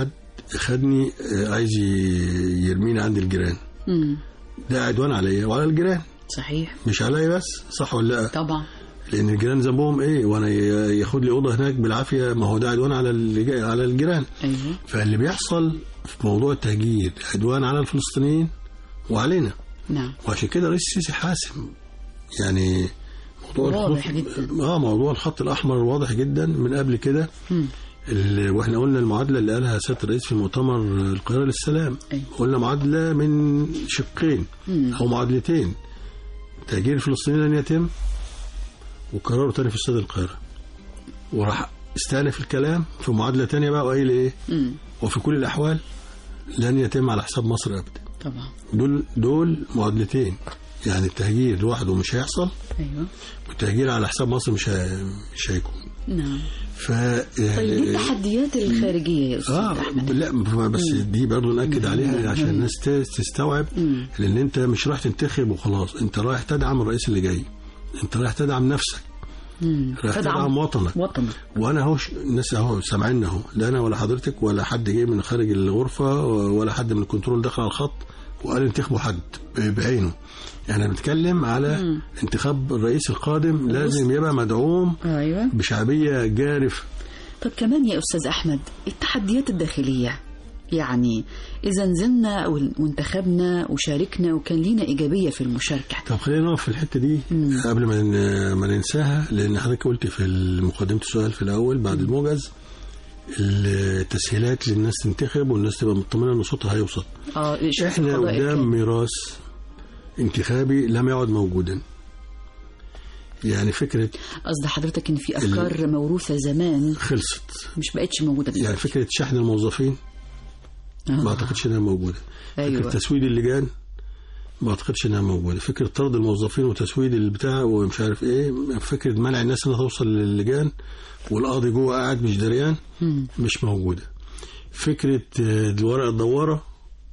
خدني آه، عايز ي- يرميني عند الجيران مم. ده عدوان عليا وعلى الجيران صحيح مش عليا بس صح ولا لا طبعا لان الجيران ذنبهم ايه وانا ي- ياخد لي اوضه هناك بالعافيه ما هو ده عدوان على اللي جاي- على الجيران ايوه فاللي بيحصل في موضوع التهجير عدوان على الفلسطينيين وعلينا نعم وعشان كده رئيس السيسي حاسم يعني موضوع واضح الخط جدا. اه موضوع الخط الاحمر واضح جدا من قبل كده مم. ال- واحنا قلنا المعادله اللي قالها سياده الرئيس في مؤتمر القاهره للسلام أيوة. قلنا معادله من شقين مم. او معادلتين تهجير الفلسطينيين لن يتم وقراره تاني في استاد القاهره وراح استأنف الكلام في معادله تانية بقى وقايل ايه مم. وفي كل الاحوال لن يتم على حساب مصر ابدا طبعا دول دول معادلتين يعني التهجير لوحده مش هيحصل ايوه والتهجير على حساب مصر مش هي- مش هيكون نعم ف طيب دي التحديات الخارجيه يا استاذ اه احمد لا بس دي برضه ناكد عليها عشان الناس ت- تستوعب مم. لان انت مش رايح تنتخب وخلاص انت رايح تدعم الرئيس اللي جاي انت رايح تدعم نفسك مم. رايح تدعم تدعم وطنك وطنك وانا اهو ش- الناس اهو سامعيننا اهو لا انا ولا حضرتك ولا حد جاي من خارج الغرفه ولا حد من الكنترول دخل على الخط وقال انتخبوا حد ب- بعينه يعني بنتكلم على انتخاب الرئيس القادم لازم يبقى مدعوم ايوه بشعبيه جارفه طب كمان يا استاذ احمد التحديات الداخليه يعني اذا نزلنا وال- وانتخبنا وشاركنا وكان لينا ايجابيه في المشاركه طب خلينا نقف في الحته دي قبل ما ن- ما ننساها لان حضرتك قلت في مقدمه السؤال في الاول بعد الموجز التسهيلات للناس تنتخب والناس تبقى مطمنه ان صوتها هيوصل اه شوف احنا القضاء قدام كان. ميراث انتخابي لم يعد موجودا يعني فكره قصد حضرتك ان في افكار موروثه زمان خلصت مش بقتش موجوده يعني دلوقتي فكره شحن الموظفين ما آه. اعتقدش انها موجوده أيوة. فكره تسويد اللجان ما اعتقدش انها موجوده فكره طرد الموظفين وتسويد البتاع ومش عارف ايه فكره منع الناس انها توصل للجان والقاضي جوه قاعد مش دريان مش موجوده فكره آه، الورقه الدواره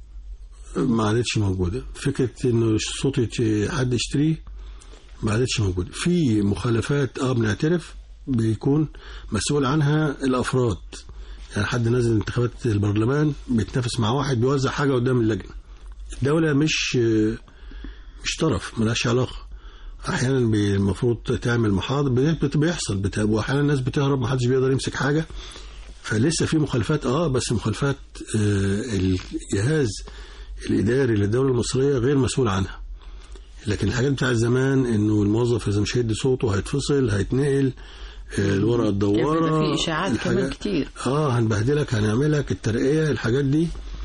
ما عادتش موجوده فكره انه الصوت يت- حد يشتريه ما عادتش موجوده في مخالفات اه بنعترف بيكون مسؤول عنها الافراد يعني حد نازل انتخابات البرلمان بيتنافس مع واحد بيوزع حاجه قدام اللجنه الدوله مش مش طرف ملهاش علاقه احيانا بي- المفروض تعمل محاضر بت- بيحصل بت- واحيانا الناس بتهرب محدش بيقدر يمسك حاجه فلسه في مخالفات اه بس مخالفات آه الجهاز الاداري للدوله المصريه غير مسؤول عنها لكن الحاجات بتاعت زمان انه الموظف اذا مش هيدي صوته هيتفصل هيتنقل آه، الورقه الدواره يبقى في إشاعات كمان الحاجات- كتير. اه هنبهدلك هنعملك الترقيه الحاجات دي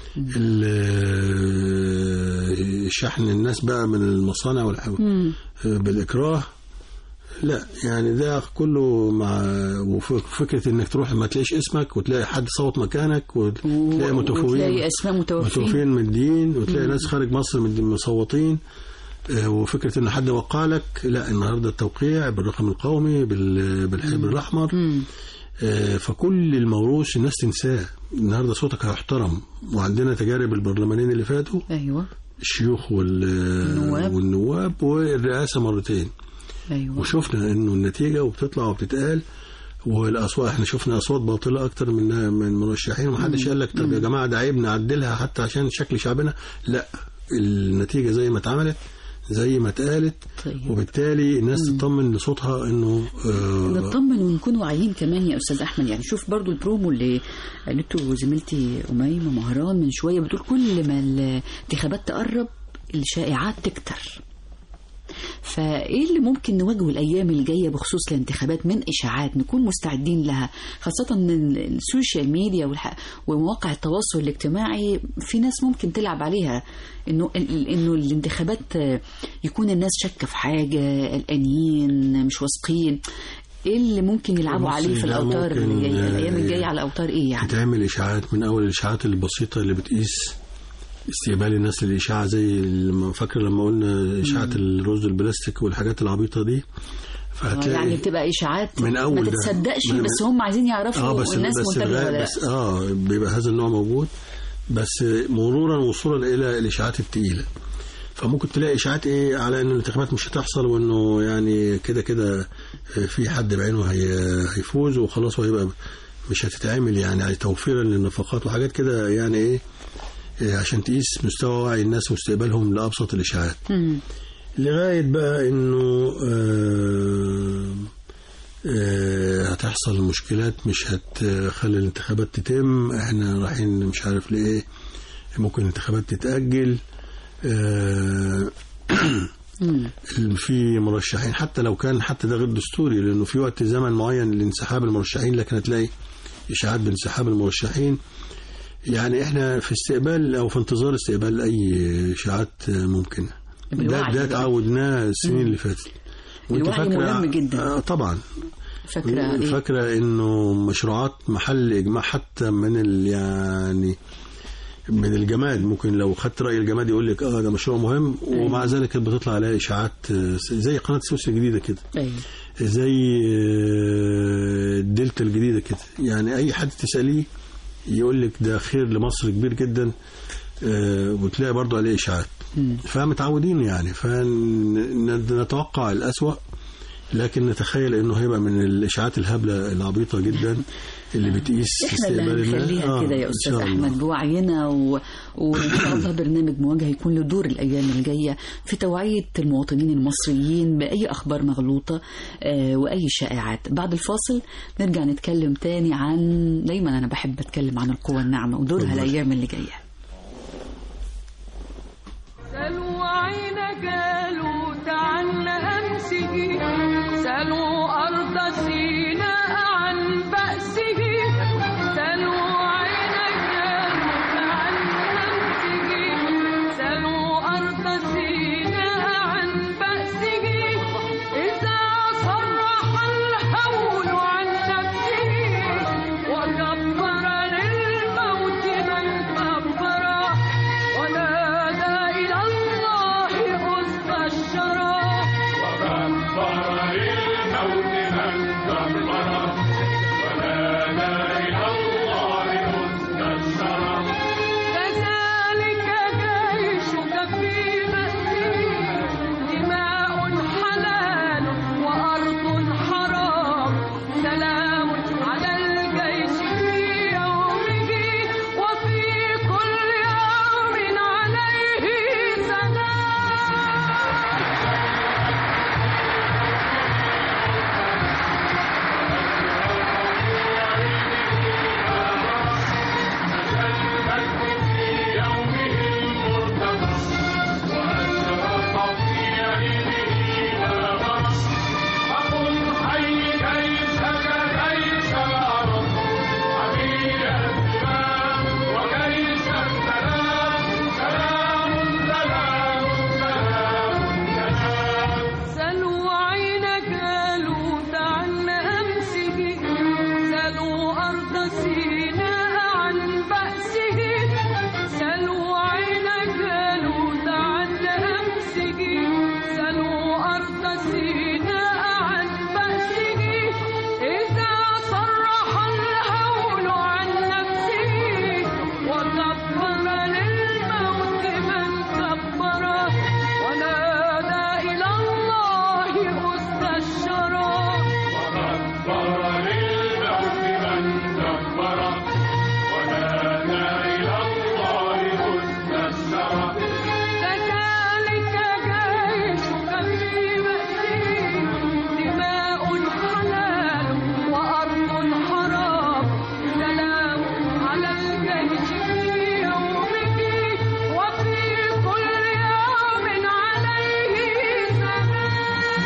ال- شحن الناس بقى من المصانع والحاجات بالاكراه لا يعني ده كله مع وفكره انك تروح ما تلاقيش اسمك وتلاقي حد صوت مكانك وتلاقي و- متفوقين وتلاقي اسماء متوفين متوفين من الدين وتلاقي ناس خارج مصر من الدين مصوتين آه، وفكره ان حد وقع لك لا النهارده التوقيع بالرقم القومي بال- بالحبر الاحمر آه، فكل الموروث الناس تنساه النهارده صوتك هيحترم وعندنا تجارب البرلمانين اللي فاتوا ايوه الشيوخ وال- النواب. والنواب والرئاسه مرتين ايوه وشفنا انه النتيجه وبتطلع وبتتقال والاصوات احنا شفنا اصوات باطله اكتر من من مرشحين ومحدش قال لك طب يا جماعه ده عيب نعدلها حتى عشان شكل شعبنا لا النتيجه زي ما اتعملت زي ما اتقالت طيب. وبالتالي الناس تطمن لصوتها انه آه نطمن ونكون واعيين كمان يا استاذ احمد يعني شوف برضو البرومو اللي قالته زميلتي اميمه مهران من شويه بتقول كل ما الانتخابات تقرب الشائعات تكتر فايه اللي ممكن نواجهه الايام اللي جايه بخصوص الانتخابات من اشاعات نكون مستعدين لها خاصه ان ال- السوشيال ميديا والح- ومواقع التواصل الاجتماعي في ناس ممكن تلعب عليها انه ال- انه الانتخابات آه، يكون الناس شاكه في حاجه قلقانين مش واثقين ايه اللي ممكن يلعبوا بصي، عليه في ده الاوتار اللي ممكن، جايه الايام آه، الجايه على الاوتار ايه يعني تتعمل اشاعات من اول الاشاعات البسيطه اللي بتقيس استقبال الناس للاشاعه زي لما فاكر لما قلنا اشاعه الرز البلاستيك والحاجات العبيطه دي آه، فهتلاقي يعني بتبقى اشاعات من أول ما ده. تتصدقش من- بس هم عايزين يعرفوا اه بس الناس بس منتبهه الغاية- ولا لا بس اه بيبقى هذا النوع موجود بس مرورا وصولا الى الاشاعات الثقيله فممكن تلاقي اشاعات ايه على ان الانتخابات مش هتحصل وانه يعني كده كده في حد بعينه هي هيفوز وخلاص وهيبقى مش هتتعمل يعني توفيرا للنفقات وحاجات كده يعني ايه إيه، عشان تقيس مستوى وعي الناس واستقبالهم لابسط الاشاعات مم. لغايه بقى انه آه آه هتحصل مشكلات مش هتخلي الانتخابات تتم احنا رايحين مش عارف لايه ممكن الانتخابات تتاجل آه مم. في مرشحين حتى لو كان حتى ده غير دستوري لانه في وقت زمن معين لانسحاب المرشحين لكن هتلاقي اشاعات بانسحاب المرشحين يعني احنا في استقبال او في انتظار استقبال اي اشاعات ممكنه ده بالوعي ده بقى. تعودناه السنين اللي فاتت وانت الوعي فاكرة- مهم جدا. آه طبعا فاكرة إيه؟ فاكره انه مشروعات محل اجماع حتى من ال يعني من الجماد ممكن لو خدت راي الجماد يقول لك اه ده مشروع مهم ومع ذلك كانت بتطلع عليها اشاعات آه، زي قناه السويس الجديده كده أيوة. زي آه، الدلتا الجديده كده يعني اي حد تساليه يقول لك ده خير لمصر كبير جدا آه، وتلاقي برضه عليه اشاعات فمتعودين يعني فنتوقع الأسوأ لكن نتخيل انه هيبقى من الاشاعات الهبله العبيطه جدا اللي بتقيس احنا اللي استقبال الناس. هنخليها آه، كده يا إن استاذ شاء الله. احمد بوعينا و... وان شاء الله برنامج مواجهه يكون له دور الايام الجايه في توعيه المواطنين المصريين باي اخبار مغلوطه آه واي شائعات بعد الفاصل نرجع نتكلم تاني عن دايما انا بحب اتكلم عن القوى الناعمه ودورها اتفضل. الايام اللي جايه سلوا عين جالوت عن أمسه سلوا أرض سيناء عن بأسه سلوا عين جالوت عن أمسه سلوا أرض سيناء عن بأسه إذا صرح الهول عن نفسه وكبر للموت من كبر ونادى إلى الله أسد الشرى كذلك جيشك في بأسه دماء حلال وأرض حرام سلام على الجيش في يومه وفي كل يوم عليه سلام سلوا عين جالوت عن أمسه سلوا أرض سيناء عن بأسه سلوا عين جالوت عن أمسه سلوا أرض سيناء عن بأسه إذا صرح الهول عن نفسه وكبر للموت من كبر ونادى إلى الله أسد الشرى كذلك جيشك في بأسه دماء حلال وأرض حرام سلام على الجيش في يومه وفي كل يوم عليه سلام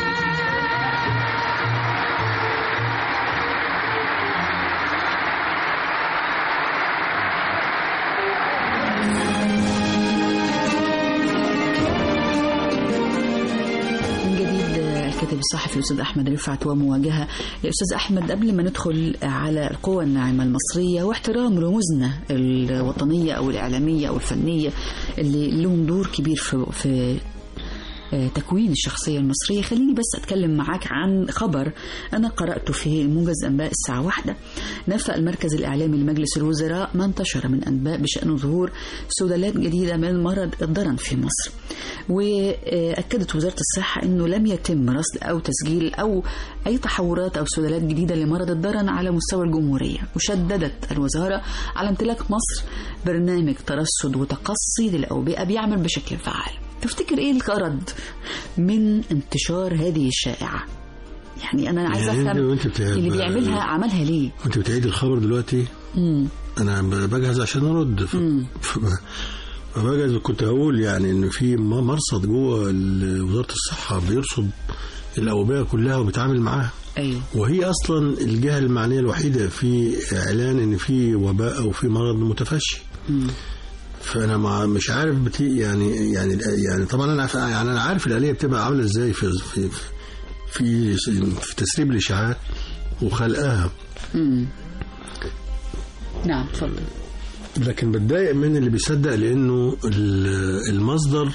من جديد الكاتب الصحفي الاستاذ احمد رفعت ومواجهه يا استاذ احمد قبل ما ندخل على القوى الناعمه المصريه واحترام رموزنا الوطنيه او الاعلاميه او الفنيه اللي لهم دور كبير في في آه، تكوين الشخصية المصرية خليني بس أتكلم معاك عن خبر أنا قرأته في موجز أنباء الساعة واحدة نفى المركز الإعلامي لمجلس الوزراء ما انتشر من أنباء بشأن ظهور سلالات جديدة من مرض الضرن في مصر وأكدت وزارة الصحة أنه لم يتم رصد أو تسجيل أو أي تحورات أو سلالات جديدة لمرض الضرن على مستوى الجمهورية وشددت الوزارة على امتلاك مصر برنامج ترصد وتقصي للأوبئة بيعمل بشكل فعال تفتكر ايه الغرض من انتشار هذه الشائعة يعني انا عايزه يعني افهم وانت بت- اللي بيعملها عملها ليه وانت بتعيد الخبر دلوقتي مم. انا ب- بجهز عشان ارد ف... ف... فبجهز كنت هقول يعني ان في م- مرصد جوه ال- وزاره الصحه بيرصد الاوبئه كلها وبيتعامل معاها ايوه وهي اصلا الجهه المعنيه الوحيده في اعلان ان في وباء او في مرض متفشي فانا مع مش عارف بتي يعني يعني يعني طبعا انا عارف يعني انا عارف الاليه بتبقى عامله ازاي في في في, في تسريب الاشاعات وخلقها مم. نعم تفضل لكن بتضايق من اللي بيصدق لانه ال- المصدر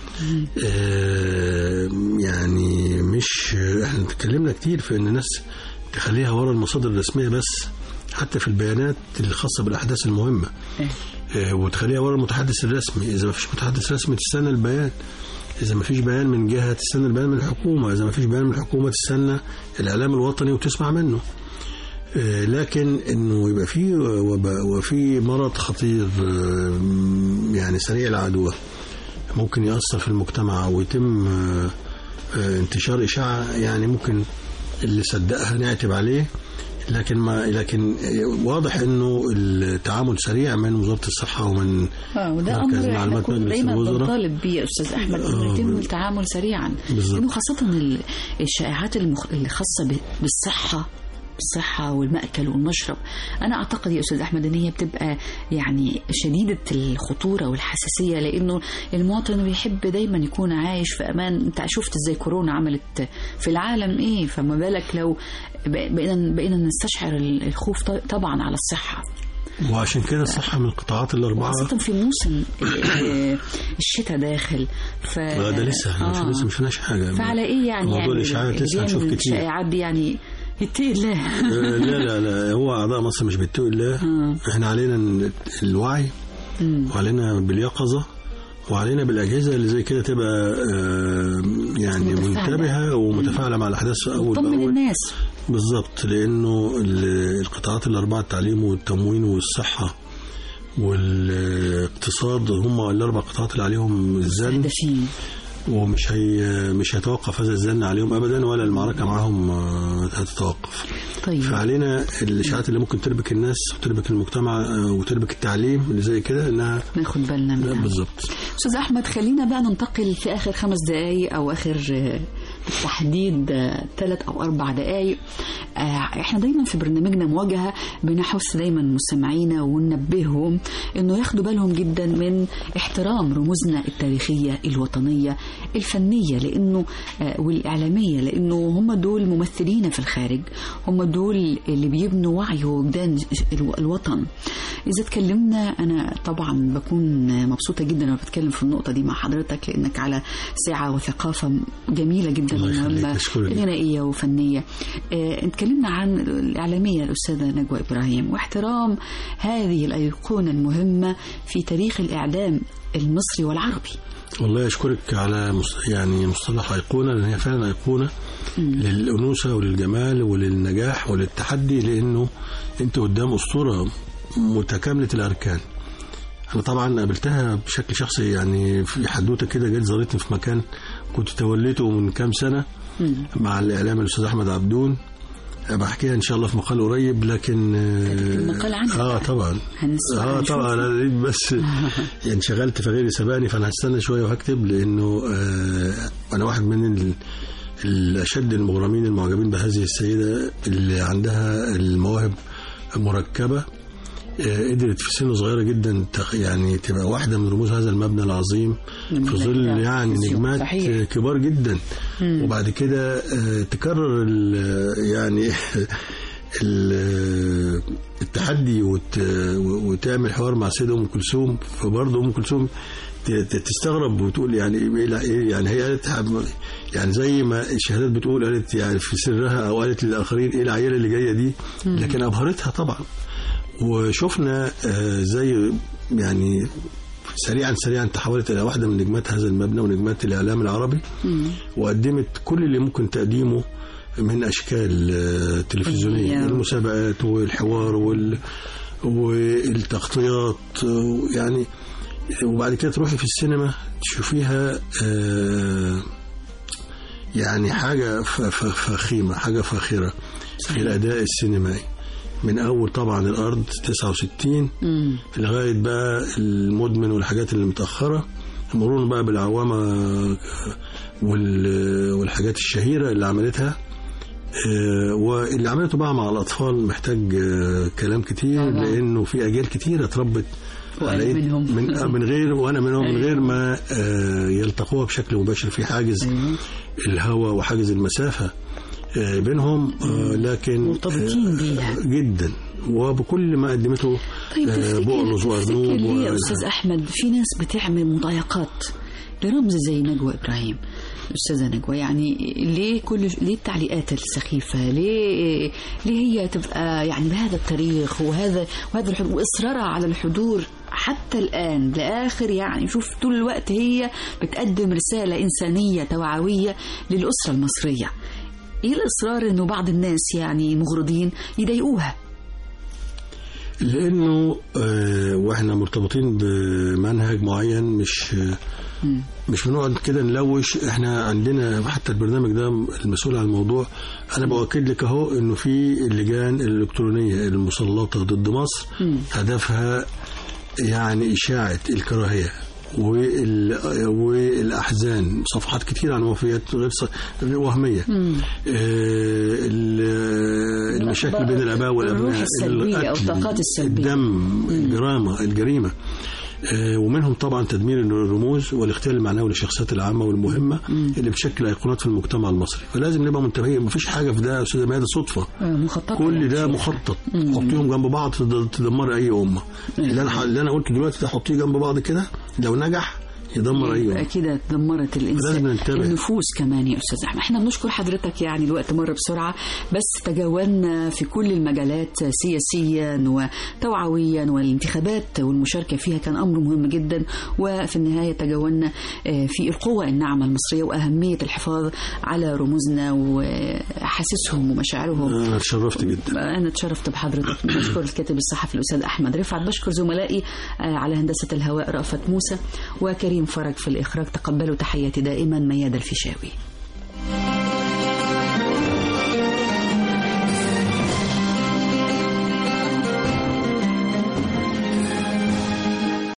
آه، يعني مش احنا اتكلمنا كتير في ان الناس تخليها ورا المصادر الرسميه بس حتى في البيانات الخاصه بالاحداث المهمه إيه. آه، وتخليها ورا المتحدث الرسمي اذا ما فيش متحدث رسمي تستنى البيان اذا ما فيش بيان من جهه تستنى البيان من الحكومه اذا ما فيش بيان من الحكومه تستنى الاعلام الوطني وتسمع منه آه، لكن انه يبقى في وباء وفي مرض خطير آه، يعني سريع العدوى ممكن يأثر في المجتمع ويتم آه، آه، انتشار إشاعة يعني ممكن اللي صدقها نعتب عليه لكن ما لكن واضح انه التعامل سريع من وزاره الصحه ومن اه وده مركز امر احنا معلومات كنا مجلس دايما الوزراء. بنطالب بيه يا استاذ احمد انه آه، يتم ب- التعامل سريعا بالظبط. لانه خاصه ال- الشائعات المخ... اللي خاصه ب... بالصحه الصحة والمأكل والمشرب أنا أعتقد يا أستاذ أحمد أن هي بتبقى يعني شديدة الخطورة والحساسية لأنه المواطن بيحب دايما يكون عايش في أمان أنت شفت إزاي كورونا عملت في العالم إيه فما بالك لو بقينا بقينا نستشعر الخوف ط- طبعا على الصحة وعشان كده الصحه من القطاعات الاربعه خاصة في موسم ال- الشتاء داخل ف لا ده لسه احنا آه. مش لسه ما شفناش حاجه فعلى ايه يعني موضوع يعني الاشاعات اللي لسه هنشوف بيعمل كتير الشائعات دي يعني يتقي الله آه، لا لا لا هو اعضاء مصر مش بيتقوا الله آه. احنا علينا ن- الوعي مم. وعلينا باليقظه وعلينا بالاجهزه اللي زي كده تبقى آه، يعني متفاعلة. منتبهه ومتفاعله مع الاحداث اول طمن باول الناس بالظبط لانه ال- القطاعات الاربعه التعليم والتموين والصحه والاقتصاد هم الاربع قطاعات اللي عليهم الزن مستهدفين ومش هي مش هيتوقف هذا الزن عليهم ابدا ولا المعركه معاهم آه، هتتوقف طيب فعلينا الاشاعات اللي ممكن تربك الناس وتربك المجتمع آه، وتربك التعليم اللي زي كده انها ناخد بالنا لا منها بالظبط استاذ احمد خلينا بقى ننتقل في اخر خمس دقائق او اخر آه، بالتحديد ثلاث او اربع دقائق آه، احنا دايما في برنامجنا مواجهه بنحث دايما مستمعينا وننبههم انه ياخدوا بالهم جدا من احترام رموزنا التاريخيه الوطنيه الفنيه لانه آه، والاعلاميه لانه هم دول ممثلين في الخارج هم دول اللي بيبنوا وعي ووجدان الو- الوطن اذا اتكلمنا انا طبعا بكون مبسوطه جدا لما بتكلم في النقطه دي مع حضرتك لانك على ساعه وثقافه جميله جدا الله يخليك، ومهمه أشكرك. غنائيه وفنيه آه، اتكلمنا عن الاعلاميه الاستاذه نجوى ابراهيم واحترام هذه الايقونه المهمه في تاريخ الاعلام المصري والعربي والله اشكرك على مص- يعني مصطلح ايقونه لان هي فعلا ايقونه للانوثه وللجمال وللنجاح وللتحدي لانه انت قدام اسطوره متكامله الاركان انا طبعا قابلتها بشكل شخصي يعني في حدوته كده جت زارتني في مكان كنت توليته من كام سنه مع الاعلام الاستاذ احمد عبدون بحكيها ان شاء الله في مقال قريب لكن كتبت المقال عنك اه بقى. طبعا هنسمع اه هنشوف. طبعا انا لقيت بس انشغلت فغيري سبقني فانا هستنى شويه وهكتب لانه آه انا واحد من ال- الاشد المغرمين المعجبين بهذه السيده اللي عندها المواهب مركبه آه، قدرت في سن صغيره جدا تخ- يعني تبقى واحده من رموز هذا المبنى العظيم من في ظل ملاك يعني التلفزيون. نجمات صحيح. آه، كبار جدا وبعد كده آه، تكرر ال- يعني ال- التحدي وت- وتعمل حوار مع سيدة ام كلثوم فبرضه ام كلثوم ت- ت- تستغرب وتقول يعني ايه إيه يعني هي قالت يعني زي ما الشهادات بتقول قالت يعني في سرها او قالت للاخرين ايه العيله اللي جايه دي لكن ابهرتها طبعا وشفنا آه، زي يعني سريعا سريعا تحولت الى واحده من نجمات هذا المبنى ونجمات الاعلام العربي وقدمت كل اللي ممكن تقديمه من اشكال آه، تلفزيونيه فنية. المسابقات والحوار وال والتغطيات آه، يعني وبعد كده تروحي في السينما تشوفيها آه، يعني حاجة ف- ف- فخيمة حاجة فاخرة في الأداء السينمائي من أول طبعا الأرض 69 مم. لغاية بقى المدمن والحاجات اللي متأخرة مرور بقى بالعوامة وال- والحاجات الشهيرة اللي عملتها آه، واللي عملته بقى مع الأطفال محتاج آه، كلام كتير طبعاً. لأنه في أجيال كتير اتربت وأنا على إيد- منهم. من آه، من غير وأنا منهم من أيوة. غير ما آه، يلتقوها بشكل مباشر في حاجز أيوة. الهواء وحاجز المسافة آه، بينهم آه، لكن مرتبطين آه، بيها. جدا وبكل ما قدمته طيب آه، تفتكر بؤلز تفتكر وأرنوب ليه يا و- استاذ احمد في ناس بتعمل مضايقات لرمز زي نجوى ابراهيم استاذه نجوى يعني ليه كل ليه التعليقات السخيفه ليه ليه هي تبقى يعني بهذا التاريخ وهذا وهذا الحضور واصرارها على الحضور حتى الان لاخر يعني شوف طول الوقت هي بتقدم رساله انسانيه توعويه للاسره المصريه ايه الاصرار انه بعض الناس يعني مغرضين يضايقوها لانه آه، واحنا مرتبطين بمنهج معين مش مش بنقعد كده نلوش احنا عندنا حتى البرنامج ده المسؤول عن الموضوع انا باكد لك اهو انه في اللجان الالكترونيه المسلطه ضد مصر هدفها يعني اشاعه الكراهيه وال- والاحزان صفحات كتير عن وفيات غير ص- غير وهميه آه، ال- المشاكل بين الاباء والابناء الروح السلبية أو القتل، الطاقات السلبية. الدم الجرامه الجريمه آه، ومنهم طبعا تدمير الرموز والاغتيال المعنوي للشخصيات العامه والمهمه اللي بتشكل ايقونات في المجتمع المصري فلازم نبقى منتبهين مفيش حاجه في ده يا استاذ ماهر صدفه مخططة كل ده يعني. مخطط حطيهم جنب بعض تد- تدمر اي امه اللي انا اللي انا قلته دلوقتي ده حطيه جنب بعض كده لو نجح يدمر اي يبقى امه كده دمرت لازم الانسان ننتبه. النفوس كمان يا استاذ احمد احنا بنشكر حضرتك يعني الوقت مر بسرعه بس تجاوزنا في كل المجالات سياسيا وتوعويا والانتخابات والمشاركه فيها كان امر مهم جدا وفي النهايه تجاوزنا آه، في القوه الناعمه المصريه واهميه الحفاظ على رموزنا واحاسيسهم ومشاعرهم انا اتشرفت جدا أنا اتشرفت بحضرتك بشكر الكاتب الصحفي الأستاذ أحمد رفعت بشكر زملائي آه، على هندسة الهواء رأفت موسى وكريم فرج في الإخراج تقبلوا تحياتي دائما مياد الفيشاوي